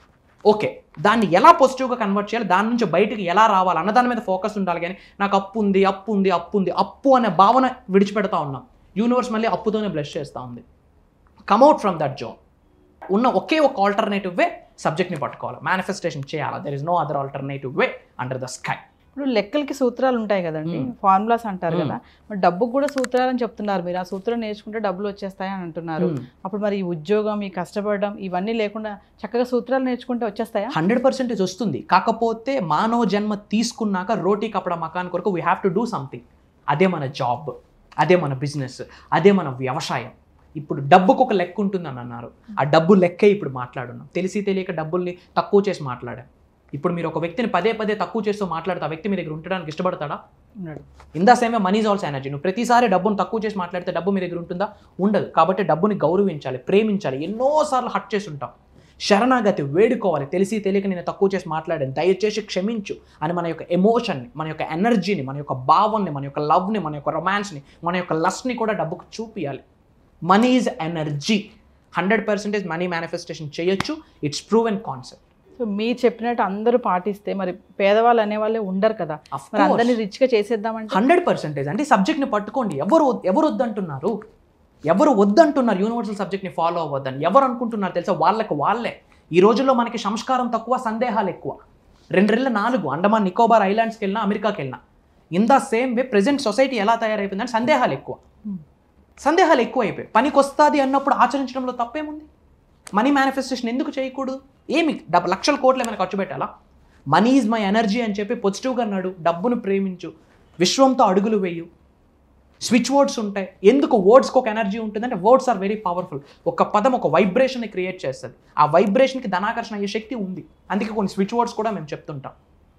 ఓకే దాన్ని ఎలా పాజిటివ్గా కన్వర్ట్ చేయాలి దాని నుంచి బయటికి ఎలా రావాలి అన్న దాని మీద ఫోకస్ ఉండాలి కానీ నాకు అప్పు ఉంది అప్పు ఉంది అప్పు ఉంది అప్పు అనే భావన విడిచిపెడతా ఉన్నాం యూనివర్స్ మళ్ళీ అప్పుతోనే బ్లెస్ చేస్తూ ఉంది కమ్అవుట్ ఫ్రమ్ దట్ జోన్ ఉన్న ఒకే ఒక ఆల్టర్నేటివ్ వే సబ్జెక్ట్ని పట్టుకోవాలి మేనిఫెస్టేషన్ చేయాలి there is no other alternative way under the sky ఇప్పుడు లెక్కలకి సూత్రాలు ఉంటాయి కదండి Hmm. ఫార్ములాస్ అంటారు Hmm. కదా మరి డబ్బుకు కూడా సూత్రాలు అని చెప్తున్నారు మీరు ఆ సూత్రం నేర్చుకుంటే డబ్బులు వచ్చేస్తాయి అని అంటున్నారు అప్పుడు మరి ఈ ఉద్యోగం ఈ కష్టపడడం ఇవన్నీ లేకుండా చక్కగా సూత్రాలు నేర్చుకుంటే వచ్చేస్తాయా హండ్రెడ్ పర్సెంటేజ్ వస్తుంది కాకపోతే మానవ జన్మ తీసుకున్నాక రోటీ కపడ మకాన్ కొరకు we have to do something అదే మన జాబ్ అదే మన బిజినెస్ అదే మన వ్యవసాయం ఇప్పుడు డబ్బుకు ఒక లెక్క ఉంటుందని అన్నారు ఆ డబ్బు లెక్కే ఇప్పుడు మాట్లాడున్నాం తెలిసి తెలియక డబ్బుల్ని తక్కువ చేసి మాట్లాడాం ఇప్పుడు మీరు ఒక వ్యక్తిని పదే పదే తక్కువ చేస్తూ మాట్లాడితే ఆ వ్యక్తి మీ దగ్గర ఉండడానికి ఇష్టపడతాడా ఉన్నాడు ఇందా సేమే మనీ ఆల్సో ఎనర్జీ నువ్వు ప్రతిసారి డబ్బును తక్కువ చేసి మాట్లాడితే డబ్బు మీ దగ్గర ఉంటుందా ఉండదు కాబట్టి డబ్బుని గౌరవించాలి ప్రేమించాలి ఎన్నోసార్లు హట్ చేసి ఉంటాం శరణాగతి వేడుకోవాలి తెలిసి తెలియక నేను తక్కువ చేసి మాట్లాడాను దయచేసి క్షమించు అని మన యొక్క ఎమోషన్ని మన యొక్క ఎనర్జీని మన యొక్క భావాన్ని మన యొక్క లవ్ని మన యొక్క రొమాన్స్ని మన యొక్క లస్ట్ని కూడా డబ్బుకు చూపియాలి money is energy hundred percentage money manifestation చేయొచ్చు it's prove and concept so మీరు చెప్పినట్టు అందరూ పాటిస్తే మరి పేదవాళ్ళు అనే వాళ్ళే ఉండరు కదా మరి అందరినీ రిచ్ గా చేసేద్దామంటే హండ్రెడ్ పర్సెంటేజ్ అంటే సబ్జెక్ట్ని పట్టుకోండి ఎవరు వద్- ఎవరు వద్దంటున్నారు ఎవరు వద్దంటున్నారు యూనివర్సల్ సబ్జెక్ట్ని ఫాలో అవ్వద్దని ఎవరు అనుకుంటున్నారు తెలుసా వాళ్ళకి వాళ్ళే ఈ రోజుల్లో మనకి సంస్కారం తక్కువ సందేహాలు ఎక్కువ రెండ్రెళ్ళ నాలుగు అండమాన్ నికోబార్ ఐలాండ్స్కి వెళ్ళినా అమెరికాకి వెళ్ళినా in the same way present society ఎలా తయారైపోయిందని సందేహాలు ఎక్కువ Hmm. సందేహాలు ఎక్కువ అయిపోయాయి పనికి వస్తుంది అన్నప్పుడు ఆచరించడంలో తప్పేముంది మనీ మేనిఫెస్టేషన్ ఎందుకు చేయకూడదు ఏమి డబ్బు లక్షల కోట్లు ఏమైనా ఖర్చు పెట్టాలా మనీ ఈజ్ మై ఎనర్జీ అని చెప్పి పాజిటివ్గా అన్నాడు డబ్బును ప్రేమించు విశ్వంతో అడుగులు వేయు స్విచ్ వర్డ్స్ ఉంటాయి ఎందుకు వర్డ్స్కి ఒక ఎనర్జీ ఉంటుందంటే వర్డ్స్ ఆర్ వెరీ పవర్ఫుల్ ఒక పదం ఒక వైబ్రేషన్ని క్రియేట్ చేస్తుంది ఆ వైబ్రేషన్కి ధనాకర్షణ అయ్యే శక్తి ఉంది అందుకే కొన్ని స్విచ్ వర్డ్స్ కూడా మేము చెప్తుంటాం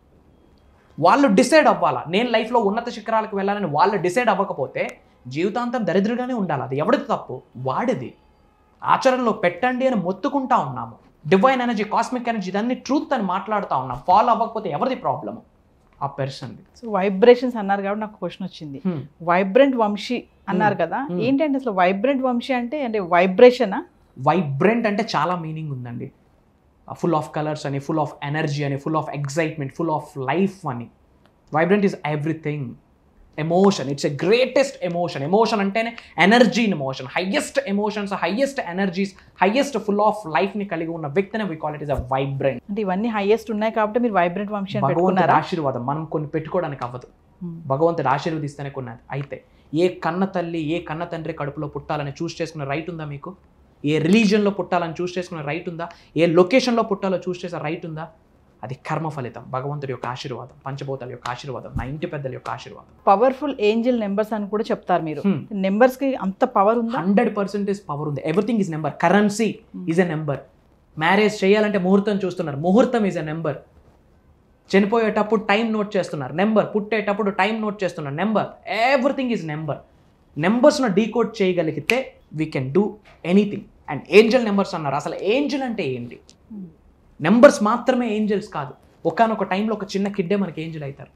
వాళ్ళు డిసైడ్ అవ్వాలా నేను లైఫ్లో ఉన్నత శిఖరాలకు వెళ్ళాలని వాళ్ళు డిసైడ్ అవ్వకపోతే జీవితాంతం దరిద్రగానే ఉండాలి అది ఎవరిది తప్పు వాడిది ఆచరణలో పెట్టండి అని మొత్తుకుంటా ఉన్నాము డివైన్ ఎనర్జీ కాస్మిక్ ఎనర్జీ ఇదన్నీ ట్రూత్ అని మాట్లాడుతూ ఉన్నాం ఫాలో అవ్వకపోతే ఎవరిది ప్రాబ్లము ఆ పర్సన్ది సో వైబ్రేషన్స్ అన్నారు కాబట్టి నాకు క్వశ్చన్ వచ్చింది వైబ్రెంట్ వంశీ అన్నారు కదా Hmm. ఏంటంటే అసలు వైబ్రెంట్ వంశీ అంటే అంటే వైబ్రేషనా వైబ్రెంట్ అంటే చాలా మీనింగ్ ఉందండి ఫుల్ ఆఫ్ కలర్స్ అని ఫుల్ ఆఫ్ ఎనర్జీ అని full of excitement full of life అని vibrant is everything emotion it's a greatest emotion emotion అంటేనే energy in emotion highest emotions highest energies highest full of లైఫ్ని కలిగి ఉన్న వ్యక్తిని we call it is a vibrant అంటే ఇవన్నీ highest ఉన్నాయి కాబట్టి మీరు వైబ్రెంట్ వంశీ అని భగవంతుడి పెట్టుకున్నారా ఆశీర్వాదం మనం కొన్ని పెట్టుకోవడానికి అవ్వదు Hmm. భగవంతుడు ఆశీర్వదిస్తేనే కొన్నది అయితే ఏ కన్న తల్లి ఏ కన్న తండ్రి కడుపులో పుట్టాలని చూస్ చేసుకునే రైట్ ఉందా మీకు ఏ రిలీజియన్లో పుట్టాలని చూస్ చేసుకునే రైట్ ఉందా ఏ లొకేషన్లో పుట్టాలో చూస్ చేసే రైట్ ఉందా అది కర్మ ఫలితం భగవంతుడి యొక్క ఆశీర్వాదం పంచభూతాల యొక్క ఆశీర్వాదం నా ఇంటి పెద్దల యొక్క ఆశీర్వాదం పవర్ఫుల్ ఏంజిల్ నెంబర్స్ అని కూడా చెప్తారు మీరు Hmm. నెంబర్స్ కి అంత పవర్ ఉందా హండ్రెడ్ పర్సెంటేజ్ పవర్ ఉంది everything is number currency is a number marriage చేయాలంటే ముహూర్తం చూస్తున్నారు ముహూర్తం ఈజ్ ఎ నెంబర్ చనిపోయేటప్పుడు టైం నోట్ చేస్తున్నారు నెంబర్ పుట్టేటప్పుడు టైం నోట్ చేస్తున్నారు నెంబర్ ఎవ్రీథింగ్ ఈజ్ నెంబర్ నెంబర్స్ను డీకోడ్ చేయగలిగితే we can do anything and angel numbers అన్నారు అసలు ఏంజల్ అంటే ఏంటి నెంబర్స్ మాత్రమే ఏంజల్స్ కాదు ఒకనొక టైంలో ఒక చిన్న కిడ్డే మనకి ఏంజల్ అవుతారు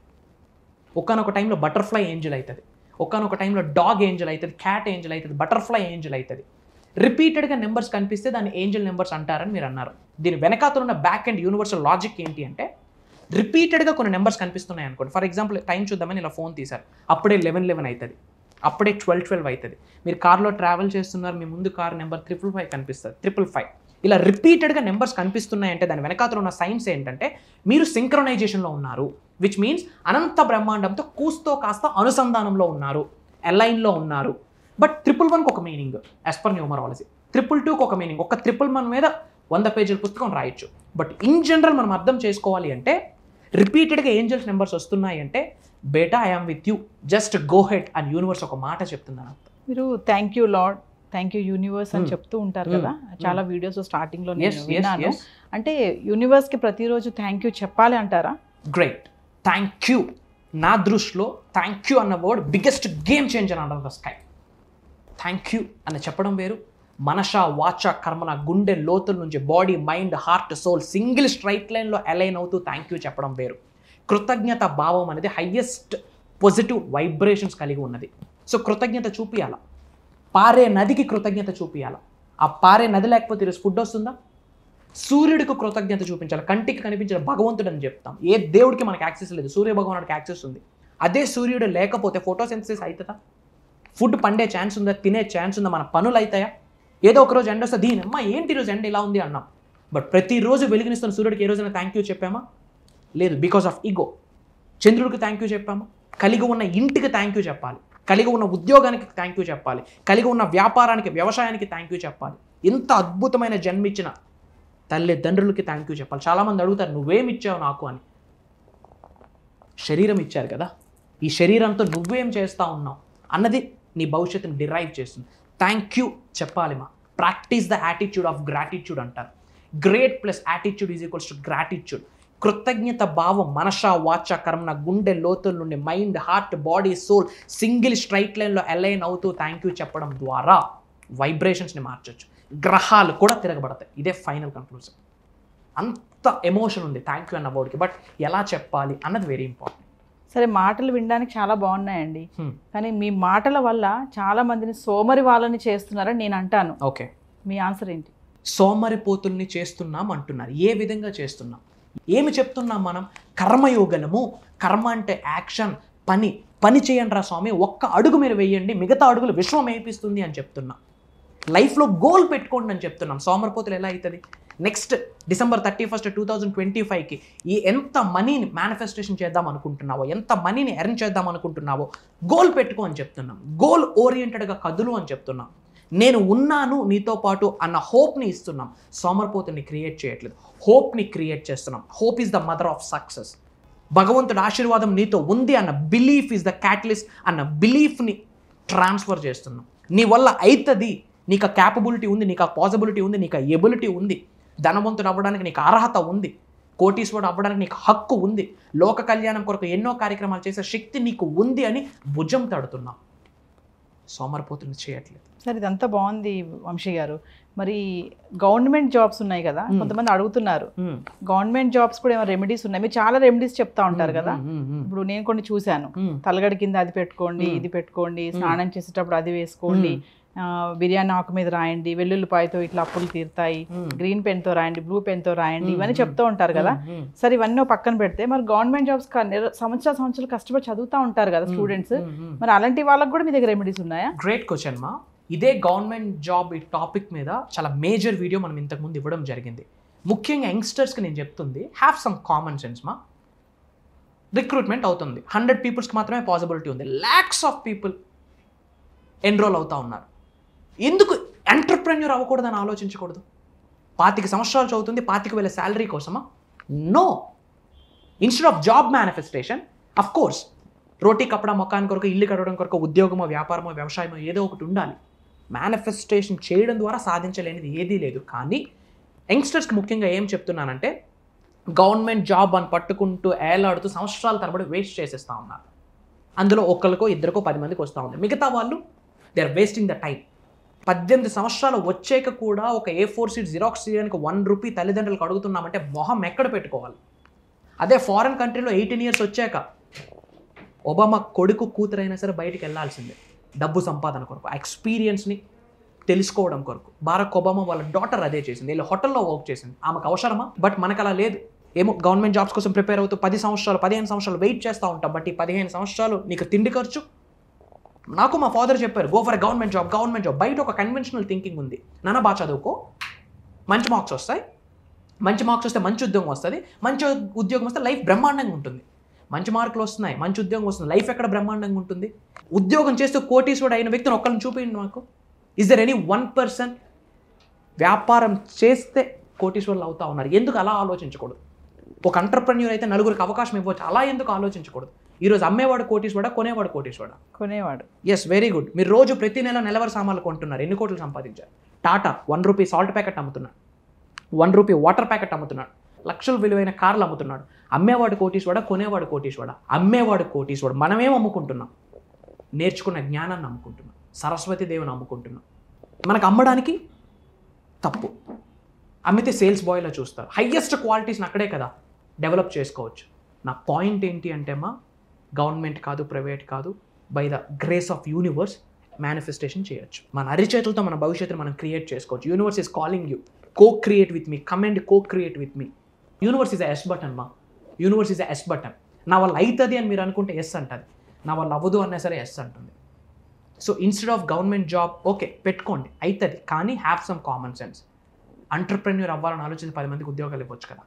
ఒకనొక టైంలో బటర్ఫ్లై ఏంజల్ అవుతుంది ఒకనొక టైంలో డాగ్ ఏంజల్ అవుతుంది క్యాట్ ఏంజల్ అవుతుంది బటర్ఫ్లై ఏంజల్ అవుతుంది రిపీటెడ్గా నెంబర్స్ కనిపిస్తే దాన్ని ఏంజల్ నెంబర్స్ అంటారని మీరు అన్నారు దీని వెనకాతల ఉన్న బ్యాక్ అండ్ యూనివర్సల్ లాజిక్ ఏంటి అంటే రిపీటెడ్గా కొన్ని నెంబర్స్ కనిపిస్తున్నాయి అనుకోండి ఫర్ ఎగ్జాంపుల్ టైం చూద్దామని ఇలా ఫోన్ తీశారు అప్పుడే లెవెన్ లెవెన్ అవుతుంది అప్పుడే ట్వెల్వ్ ట్వెల్వ్ అవుతుంది మీరు కార్లో ట్రావెల్ చేస్తున్నారు మీ ముందు కార్ నెంబర్ త్రిపుల్ ఫైవ్ కనిపిస్తుంది త్రిపుల్ ఫైవ్ ఇలా రిపీటెడ్గా నెంబర్స్ కనిపిస్తున్నాయంటే దాని వెనకాతల ఉన్న సైన్స్ ఏంటంటే మీరు సింక్రనైజేషన్లో ఉన్నారు విచ్ మీన్స్ అనంత బ్రహ్మాండంతో కూస్తో కాస్త అనుసంధానంలో ఉన్నారు అలైన్లో ఉన్నారు బట్ ట్రిపుల్ వన్కి ఒక meaning as per numerology triple టూకి ఒక మీనింగ్ ఒక ట్రిపుల్ వన్ మీద వంద పేజీల పుస్తకం రాయొచ్చు బట్ ఇన్ జనరల్ మనం అర్థం చేసుకోవాలి అంటే రిపీటెడ్గా ఏంజల్స్ నెంబర్స్ వస్తున్నాయి అంటే బేటా I'm with you just go head అని యూనివర్స్ ఒక మాట చెప్తున్నాను మీరు thank you lord thank you universe అని Hmm. చెప్తూ ఉంటారు Hmm. కదా చాలా వీడియోస్ స్టార్టింగ్ లో ఎస్ నేను ఎస్ విన్నాను ఎస్ అంటే యూనివర్స్ కి ప్రతిరోజు థ్యాంక్ యూ చెప్పాలి అంటారా గ్రేట్ థ్యాంక్ యూ నా దృష్టిలో థ్యాంక్ యూ అన్న word biggest game changer under the sky thank you అని చెప్పడం వేరు మనష వాచ కర్మన గుండె లోతుల నుంచి body mind heart soul single straight లైన్లో అలైన్ అవుతూ థ్యాంక్ యూ చెప్పడం వేరు కృతజ్ఞత భావం అనేది హయ్యెస్ట్ పాజిటివ్ వైబ్రేషన్స్ కలిగి ఉన్నది సో కృతజ్ఞత చూపియాల పారే నదికి కృతజ్ఞత చూపియాల ఆ పారే నది లేకపోతే ఈరోజు ఫుడ్ వస్తుందా సూర్యుడికి కృతజ్ఞత చూపించాలి కంటికి కనిపించిన భగవంతుడు అని చెప్తాం ఏ దేవుడికి మనకి యాక్సెస్ లేదు సూర్య భగవానుడికి యాక్సెస్ ఉంది అదే సూర్యుడు లేకపోతే ఫోటోసెన్సిస్ అవుతుందా ఫుడ్ పండే ఛాన్స్ ఉందా తినే ఛాన్స్ ఉందా మన పనులు అవుతాయా ఏదో ఒక రోజు ఎండ వస్తే దీని అమ్మ ఏంటి ఈరోజు ఎండ ఇలా ఉంది అన్నాం బట్ ప్రతిరోజు వెలుగునిస్తున్న సూర్యుడికి ఏ రోజైనా థ్యాంక్ యూ చెప్పామా లేదు బికాస్ ఆఫ్ ఈగో చంద్రుడికి థ్యాంక్ యూ చెప్పామా కలిగి ఉన్న ఇంటికి థ్యాంక్ యూ చెప్పాలి కలిగి ఉన్న ఉద్యోగానికి థ్యాంక్ యూ చెప్పాలి కలిగి ఉన్న వ్యాపారానికి వ్యవసాయానికి థ్యాంక్ యూ చెప్పాలి ఇంత అద్భుతమైన జన్మిచ్చిన తల్లిదండ్రులకి థ్యాంక్ యూ చెప్పాలి చాలామంది అడుగుతారు నువ్వేం ఇచ్చావు నాకు అని శరీరం ఇచ్చారు కదా ఈ శరీరంతో నువ్వేం చేస్తా ఉన్నావు అన్నది నీ భవిష్యత్తుని డిరైవ్ చేస్తుంది థ్యాంక్ యూ చెప్పాలి మా practise the attitude of gratitude అంటారు great plus attitude is equals to gratitude కృతజ్ఞత భావం మనష వాచ కర్మన గుండె లోతుల నుండి mind heart body soul single straight లైన్లో అలైన్ అవుతూ థ్యాంక్ యూ చెప్పడం ద్వారా వైబ్రేషన్స్ని మార్చొచ్చు గ్రహాలు కూడా తిరగబడతాయి ఇదే ఫైనల్ కన్క్లూజన్ అంత ఎమోషన్ ఉంది థ్యాంక్ యూ అన్న వర్డ్కి బట్ ఎలా చెప్పాలి అన్నది వెరీ ఇంపార్టెంట్ సరే మాటలు వినడానికి చాలా బాగున్నాయండి కానీ మీ మాటల వల్ల చాలా మందిని సోమరి వాళ్ళని చేస్తున్నారని నేను అంటాను ఓకే మీ ఆన్సర్ ఏంటి సోమరిపోతుల్ని చేస్తున్నాం అంటున్నారు ఏ విధంగా చేస్తున్నాం ఏమి చెప్తున్నాం మనం కర్మయోగలము కర్మ అంటే యాక్షన్ పని పని చేయండి రా స్వామి ఒక్క అడుగు మీరు వేయండి మిగతా అడుగులు విశ్వం ఏపిస్తుంది అని చెప్తున్నాం లైఫ్లో గోల్ పెట్టుకోండి అని చెప్తున్నాం సోమరిపోతులు ఎలా అవుతుంది next December thirty first two thousand twenty ఫైవ్కి ఈ ఎంత మనీని మేనిఫెస్టేషన్ చేద్దాం అనుకుంటున్నావో ఎంత మనీని ఎర్న్ చేద్దాం అనుకుంటున్నావో గోల్ పెట్టుకో అని చెప్తున్నాం గోల్ ఓరియంటెడ్గా కదులు అని చెప్తున్నాం నేను ఉన్నాను నీతో పాటు అన్న హోప్ని ఇస్తున్నాం సోమర్పోతుని క్రియేట్ చేయట్లేదు హోప్ని క్రియేట్ చేస్తున్నాం hope is the mother of success భగవంతుడి ఆశీర్వాదం నీతో ఉంది అన్న బిలీఫ్ ఈజ్ ద క్యాటలిస్ట్ అన్న బిలీఫ్ని ట్రాన్స్ఫర్ చేస్తున్నాం నీ వల్ల అవుతుంది నీకు ఆ క్యాపబిలిటీ ఉంది నీకు ఆ పాసిబిలిటీ ఉంది నీకు ఆ ఎబిలిటీ ఉంది ధనవంతుడు అవ్వడానికి నీకు అర్హత ఉంది కోటీశ్వరుడు అవ్వడానికి నీకు హక్కు ఉంది లోక కళ్యాణం కొరకు ఎన్నో కార్యక్రమాలు చేసే శక్తి నీకు ఉంది అని భుజం తడుతున్నాం సోమరిపోతుని చేయట్లేదు సరే ఇదంతా బాగుంది వంశీ గారు మరి గవర్నమెంట్ జాబ్స్ ఉన్నాయి కదా Hmm. కొంతమంది అడుగుతున్నారు గవర్నమెంట్ జాబ్స్ కూడా ఏమైనా రెమెడీస్ ఉన్నాయి మీరు చాలా రెమెడీస్ చెప్తా ఉంటారు కదా ఇప్పుడు నేను కొన్ని చూశాను తలగడి కింద అది పెట్టుకోండి Hmm. ఇది పెట్టుకోండి Hmm. స్నానం చేసేటప్పుడు అది వేసుకోండి ఆ, బిర్యానీ ఆకు మీద రాయండి వెల్లుల్లిపాయతో ఇట్లా అప్పులు తీరుతాయి గ్రీన్ పెన్ తో రాయండి బ్లూ పెన్ తో రాయండి Hmm. ఇవన్నీ చెప్తూ ఉంటారు కదా సరే ఇవన్నీ ఓ పక్కన పెడితే మరి గవర్నమెంట్ జాబ్స్ సంవత్సరాల సంవత్సరాలు కష్టపడి చదువుతా ఉంటారు కదా స్టూడెంట్స్ మరి అలాంటి వాళ్ళకి కూడా మీ దగ్గర రెమెడీస్ ఉన్నాయా గ్రేట్ క్వశ్చన్ మా ఇదే గవర్నమెంట్ జాబ్ ఈ టాపిక్ మీద చాలా మేజర్ వీడియో మనం ఇంతకుముందు ఇవ్వడం జరిగింది ముఖ్యంగా యంగ్స్టర్స్కి నేను చెప్తుంది హ్యావ్ సమ్ కామన్ సెన్స్ మా రిక్రూట్మెంట్ అవుతుంది హండ్రెడ్ పీపుల్స్కి మాత్రమే పాసిబిలిటీ ఉంది ల్యాక్స్ ఆఫ్ పీపుల్ ఎన్రోల్ అవుతా ఉన్నారు ఎందుకు ఎంటర్ప్రెన్యూర్ అవ్వకూడదని ఆలోచించకూడదు పాతిక సంవత్సరాలు చదువుతుంది పాతిక వేల శాలరీ కోసమా no instead of job manifestation of course రోటీ కప్పడం మొక్కాని కొరకు ఇల్లు కట్టడం కొరకు ఉద్యోగమో వ్యాపారమో వ్యవసాయమో ఏదో ఒకటి ఉండాలి మేనిఫెస్టేషన్ చేయడం ద్వారా సాధించలేనిది ఏదీ లేదు కానీ యంగ్స్టర్స్కి ముఖ్యంగా ఏం చెప్తున్నానంటే గవర్నమెంట్ జాబ్ అని పట్టుకుంటూ ఏలాడుతూ సంవత్సరాల తరబడి వేస్ట్ చేసేస్తా ఉన్నారు అందులో ఒకరికో ఇద్దరికో పది మందికి వస్తూ ఉంది మిగతా వాళ్ళు they are wasting the time పద్దెనిమిది సంవత్సరాలు వచ్చాక కూడా ఒక ఏ ఫోర్ సీట్ జిరాక్స్ చేయడానికి వన్ రూపీ తల్లిదండ్రులకు అడుగుతున్నామంటే మొహం ఎక్కడ పెట్టుకోవాలి అదే ఫారెన్ కంట్రీలో ఎయిటీన్ ఇయర్స్ వచ్చాక ఒబామా కొడుకు కూతురైనా సరే బయటికి వెళ్ళాల్సిందే డబ్బు సంపాదన కొరకు ఆ ఎక్స్పీరియన్స్ని తెలుసుకోవడం కొరకు బారక్ ఒబామా వాళ్ళ డాటర్ అదే చేసింది వీళ్ళు హోటల్లో వర్క్ చేసింది ఆమెకు అవసరమా బట్ మనకు అలా లేదు ఏమో గవర్నమెంట్ జాబ్స్ కోసం ప్రిపేర్ అవుతూ పది సంవత్సరాలు పదిహేను సంవత్సరాలు వెయిట్ చేస్తూ ఉంటాం బట్ ఈ పదిహేను సంవత్సరాలు నీకు తిండి ఖర్చు నాకు మా ఫాదర్ చెప్పారు go for government job government job బయట ఒక కన్వెన్షనల్ థింకింగ్ ఉంది నాన్న బాగా చదువుకో మంచి మార్క్స్ వస్తాయి మంచి మార్క్స్ వస్తే మంచి ఉద్యోగం వస్తుంది మంచి ఉద్యోగం వస్తే లైఫ్ బ్రహ్మాండంగా ఉంటుంది మంచి మార్కులు వస్తున్నాయి మంచి ఉద్యోగం వస్తుంది లైఫ్ ఎక్కడ బ్రహ్మాండంగా ఉంటుంది ఉద్యోగం చేస్తూ కోటీశ్వరుడు అయిన వ్యక్తిని ఒక్కరిని చూపించండి మాకు is there any one person వ్యాపారం చేస్తే కోటీశ్వరులు అవుతా ఉన్నారు ఎందుకు అలా ఆలోచించకూడదు ఒక అంటర్ప్రెన్యూర్ అయితే నలుగురికి అవకాశం ఇవ్వచ్చు అలా ఎందుకు ఆలోచించకూడదు ఈరోజు అమ్మేవాడు కోటీశ్వరుడా కొనేవాడు కోటీశ్వరుడా కొనేవాడు ఎస్ వెరీ గుడ్ మీరు రోజు ప్రతి నెల నెలవారి సామాన్లు కొంటున్నారు ఎన్ని కోట్లు సంపాదించారు Tata one rupee salt packet అమ్ముతున్నాడు వన్ రూపీ వాటర్ ప్యాకెట్ అమ్ముతున్నాడు లక్షల విలువైన కార్లు అమ్ముతున్నాడు అమ్మేవాడు కోటీశ్వడ కొనేవాడు కోటీశ్వడ అమ్మేవాడు కోటీశ్వడు మనమేం అమ్ముకుంటున్నాం నేర్చుకున్న జ్ఞానాన్ని అమ్ముకుంటున్నాం సరస్వతి దేవుని అమ్ముకుంటున్నాం మనకు అమ్మడానికి తప్పు అమ్మితే సేల్స్ బాయ్లో చూస్తారు హయ్యెస్ట్ క్వాలిటీస్ని అక్కడే కదా డెవలప్ చేసుకోవచ్చు నా పాయింట్ ఏంటి అంటే మా గవర్నమెంట్ కాదు ప్రైవేట్ కాదు by the grace of universe manifestation చేయొచ్చు మన అరిచేతులతో మన భవిష్యత్తును మనం క్రియేట్ చేసుకోవచ్చు universe is calling you co create with me come and co create with me universe is yes button మా యూనివర్స్ ఇస్ ఎస్ బటన్ నా వల్ల అవుతుంది అని మీరు అనుకుంటే ఎస్ అంటుంది నా వల్ల అవ్వదు అన్నా సరే ఎస్ అంటుంది so instead of government job okay పెట్టుకోండి అవుతుంది కానీ have some common sense entrepreneur అవ్వాలని ఆలోచించి పది మందికి ఉద్యోగాలు ఇవ్వచ్చు కదా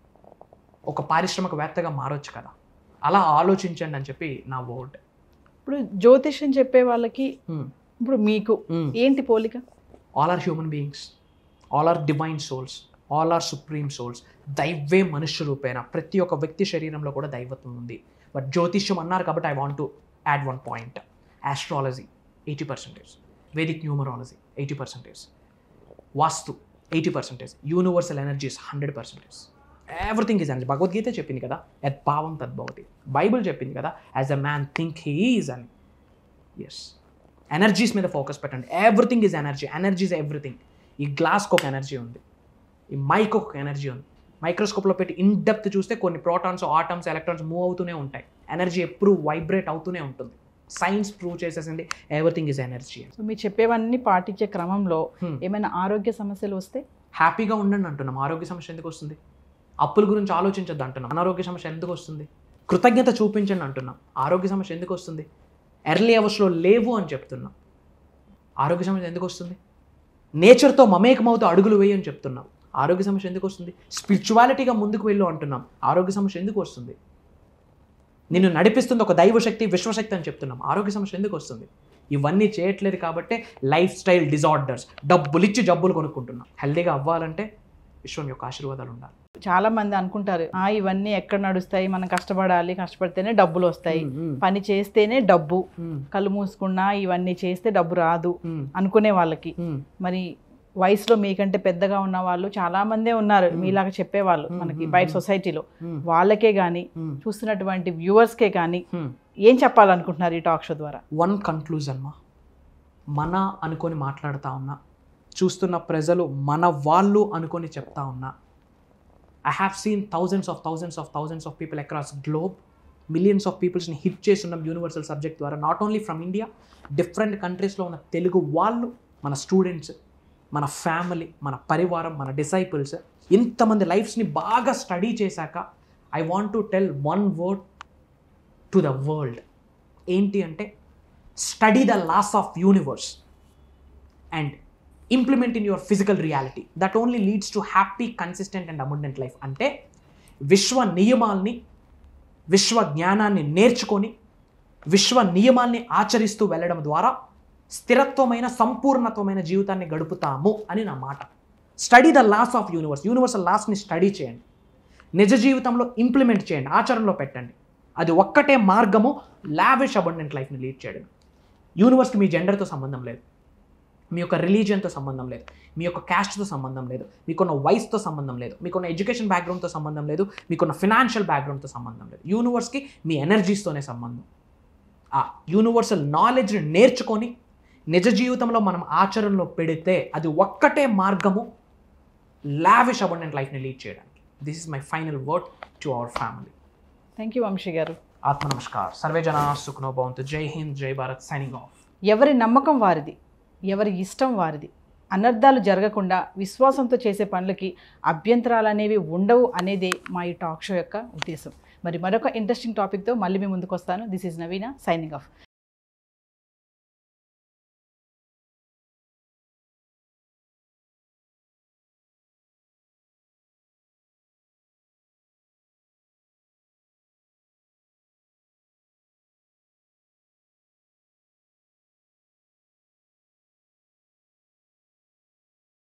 ఒక పారిశ్రామికవేత్తగా మారొచ్చు కదా అలా ఆలోచించండి అని చెప్పి నా వర్డ్ ఇప్పుడు జ్యోతిష్యం చెప్పే వాళ్ళకి ఇప్పుడు మీకు ఏంటి పోలిక all are human beings all are divine souls all are supreme souls దైవే మనుష్య రూపేణ ప్రతి ఒక్క వ్యక్తి శరీరంలో కూడా దైవత్వం ఉంది బట్ జ్యోతిష్యం అన్నారు కాబట్టి I want to add one point astrology eighty percentage Vedic numerology eighty percentage vastu eighty percentage universal energies hundred percentage everything is energy Bhagavad Gita చెప్పింది కదా యత్ భావం తద్భవతి బైబిల్ చెప్పింది కదా as a man think he is అని ఎస్ ఎనర్జీస్ మీద ఫోకస్ పెట్టండి everything is energy energy is everything ఈ గ్లాస్కి ఒక ఎనర్జీ ఉంది ఈ మైక్ ఒక ఎనర్జీ ఉంది మైక్రోస్కోప్లో పెట్టి ఇన్ డెప్త్ చూస్తే కొన్ని ప్రోటాన్స్ ఆటమ్స్ ఎలక్ట్రాన్స్ మూవ్ అవుతూనే ఉంటాయి ఎనర్జీ ఎప్పుడు వైబ్రేట్ అవుతూనే ఉంటుంది సైన్స్ ప్రూవ్ చేసేసింది ఎవ్రీథింగ్ ఈజ్ ఎనర్జీ సో మీరు చెప్పేవన్నీ పాటించే క్రమంలో Hmm. ఏమైనా ఆరోగ్య సమస్యలు వస్తే హ్యాపీగా ఉండండి అంటున్నాం ఆరోగ్య సమస్య ఎందుకు వస్తుంది అప్పుల గురించి ఆలోచించొద్దు అంటున్నాం అనారోగ్య సమస్య ఎందుకు వస్తుంది కృతజ్ఞత చూపించండి అంటున్నాం ఆరోగ్య సమస్య ఎందుకు వస్తుంది ఎర్లీ అవర్స్లో లేవు అని చెప్తున్నాం ఆరోగ్య సమస్య ఎందుకు వస్తుంది నేచర్తో మమేకమవుతూ అడుగులు వేయి అని చెప్తున్నాం ఆరోగ్య సమస్య ఎందుకు వస్తుంది స్పిరిచువాలిటీగా ముందుకు వెళ్ళు అంటున్నాం ఆరోగ్య సమస్య ఎందుకు వస్తుంది నిన్ను నడిపిస్తుంది ఒక దైవశక్తి విశ్వశక్తి అని చెప్తున్నాం ఆరోగ్య సమస్య ఎందుకు వస్తుంది ఇవన్నీ చేయట్లేదు కాబట్టి లైఫ్ స్టైల్ డిజార్డర్స్ డబ్బులు ఇచ్చి జబ్బులు కొనుక్కుంటున్నాం హెల్దీగా అవ్వాలంటే విశ్వం యొక్క ఆశీర్వాదాలు ఉండాలి చాలా మంది అనుకుంటారు ఆ ఇవన్నీ ఎక్కడ నడుస్తాయి మనం కష్టపడాలి కష్టపడితేనే డబ్బులు వస్తాయి పని చేస్తేనే డబ్బు కళ్ళు మూసుకున్నా ఇవన్నీ చేస్తే డబ్బు రాదు అనుకునే వాళ్ళకి మరి వయసులో మీకంటే పెద్దగా ఉన్న వాళ్ళు చాలా మందే ఉన్నారు మీలాగా చెప్పేవాళ్ళు మనకి బయట సొసైటీలో వాళ్ళకే కానీ చూస్తున్నటువంటి వ్యూవర్స్కే కానీ ఏం చెప్పాలనుకుంటున్నారు ఈ టాక్ షో ద్వారా వన్ కన్క్లూజన్ మా మన అనుకొని మాట్లాడుతూ ఉన్నా చూస్తున్న ప్రజలు మన వాళ్ళు అనుకొని చెప్తా ఉన్నా I have seen thousands of thousands of thousands of people across globe millions of పీపుల్స్ని హిట్ చేస్తున్నాం యూనివర్సల్ సబ్జెక్ట్ ద్వారా not only from India different కంట్రీస్లో ఉన్న తెలుగు వాళ్ళు మన స్టూడెంట్స్ మన ఫ్యామిలీ మన పరివారం మన డిసైపుల్స్ ఇంతమంది లైఫ్స్ని బాగా స్టడీ చేశాక I want to tell one word to the world ఏంటి అంటే study the laws of universe and implement in your physical reality that only leads to happy consistent and abundant life అంటే విశ్వ నియమాల్ని విశ్వ జ్ఞానాన్ని నేర్చుకొని విశ్వ నియమాల్ని ఆచరిస్తూ వెళ్ళడం ద్వారా స్థిరత్వమైన సంపూర్ణత్వమైన జీవితాన్ని గడుపుతాము అని నా మాట study the laws of universe universal లాస్ని స్టడీ చేయండి నిజ జీవితంలో ఇంప్లిమెంట్ చేయండి ఆచరణలో పెట్టండి అది ఒక్కటే మార్గము లావిష్ అబండెంట్ లైఫ్ని లీడ్ చేయడం యూనివర్స్కి మీ జెండర్తో సంబంధం లేదు మీ యొక్క రిలీజియన్తో సంబంధం లేదు మీ యొక్క క్యాస్ట్తో సంబంధం లేదు మీకున్న వయసుతో సంబంధం లేదు మీకున్న ఎడ్యుకేషన్ బ్యాక్గ్రౌండ్తో సంబంధం లేదు మీకున్న ఫినాన్షియల్ బ్యాక్గ్రౌండ్తో సంబంధం లేదు యూనివర్స్కి మీ ఎనర్జీస్తోనే సంబంధం ఆ యూనివర్సల్ నాలెడ్జ్ని నేర్చుకొని నిజ జీవితంలో మనం ఆచరణలో పెడితే అది ఒక్కటే మార్గము లావిష్ అబండెంట్ లైఫ్ని లీడ్ చేయడానికి this is my final word to our family thank you Vamshi garu ఆత్మ నమస్కార్ సర్వే జనా సుఖనో భవంతు జై హింద్ జై భారత్ సైనింగ్ ఆఫ్ ఎవరి నమ్మకం వారిది ఎవరి ఇష్టం వారిది అనర్థాలు జరగకుండా విశ్వాసంతో చేసే పనులకి అభ్యంతరాలు అనేవి ఉండవు అనేదే మా ఈ టాక్ షో యొక్క ఉద్దేశం మరి మరొక ఇంట్రెస్టింగ్ టాపిక్తో మళ్ళీ మీ ముందుకు వస్తాను this is Naveena signing of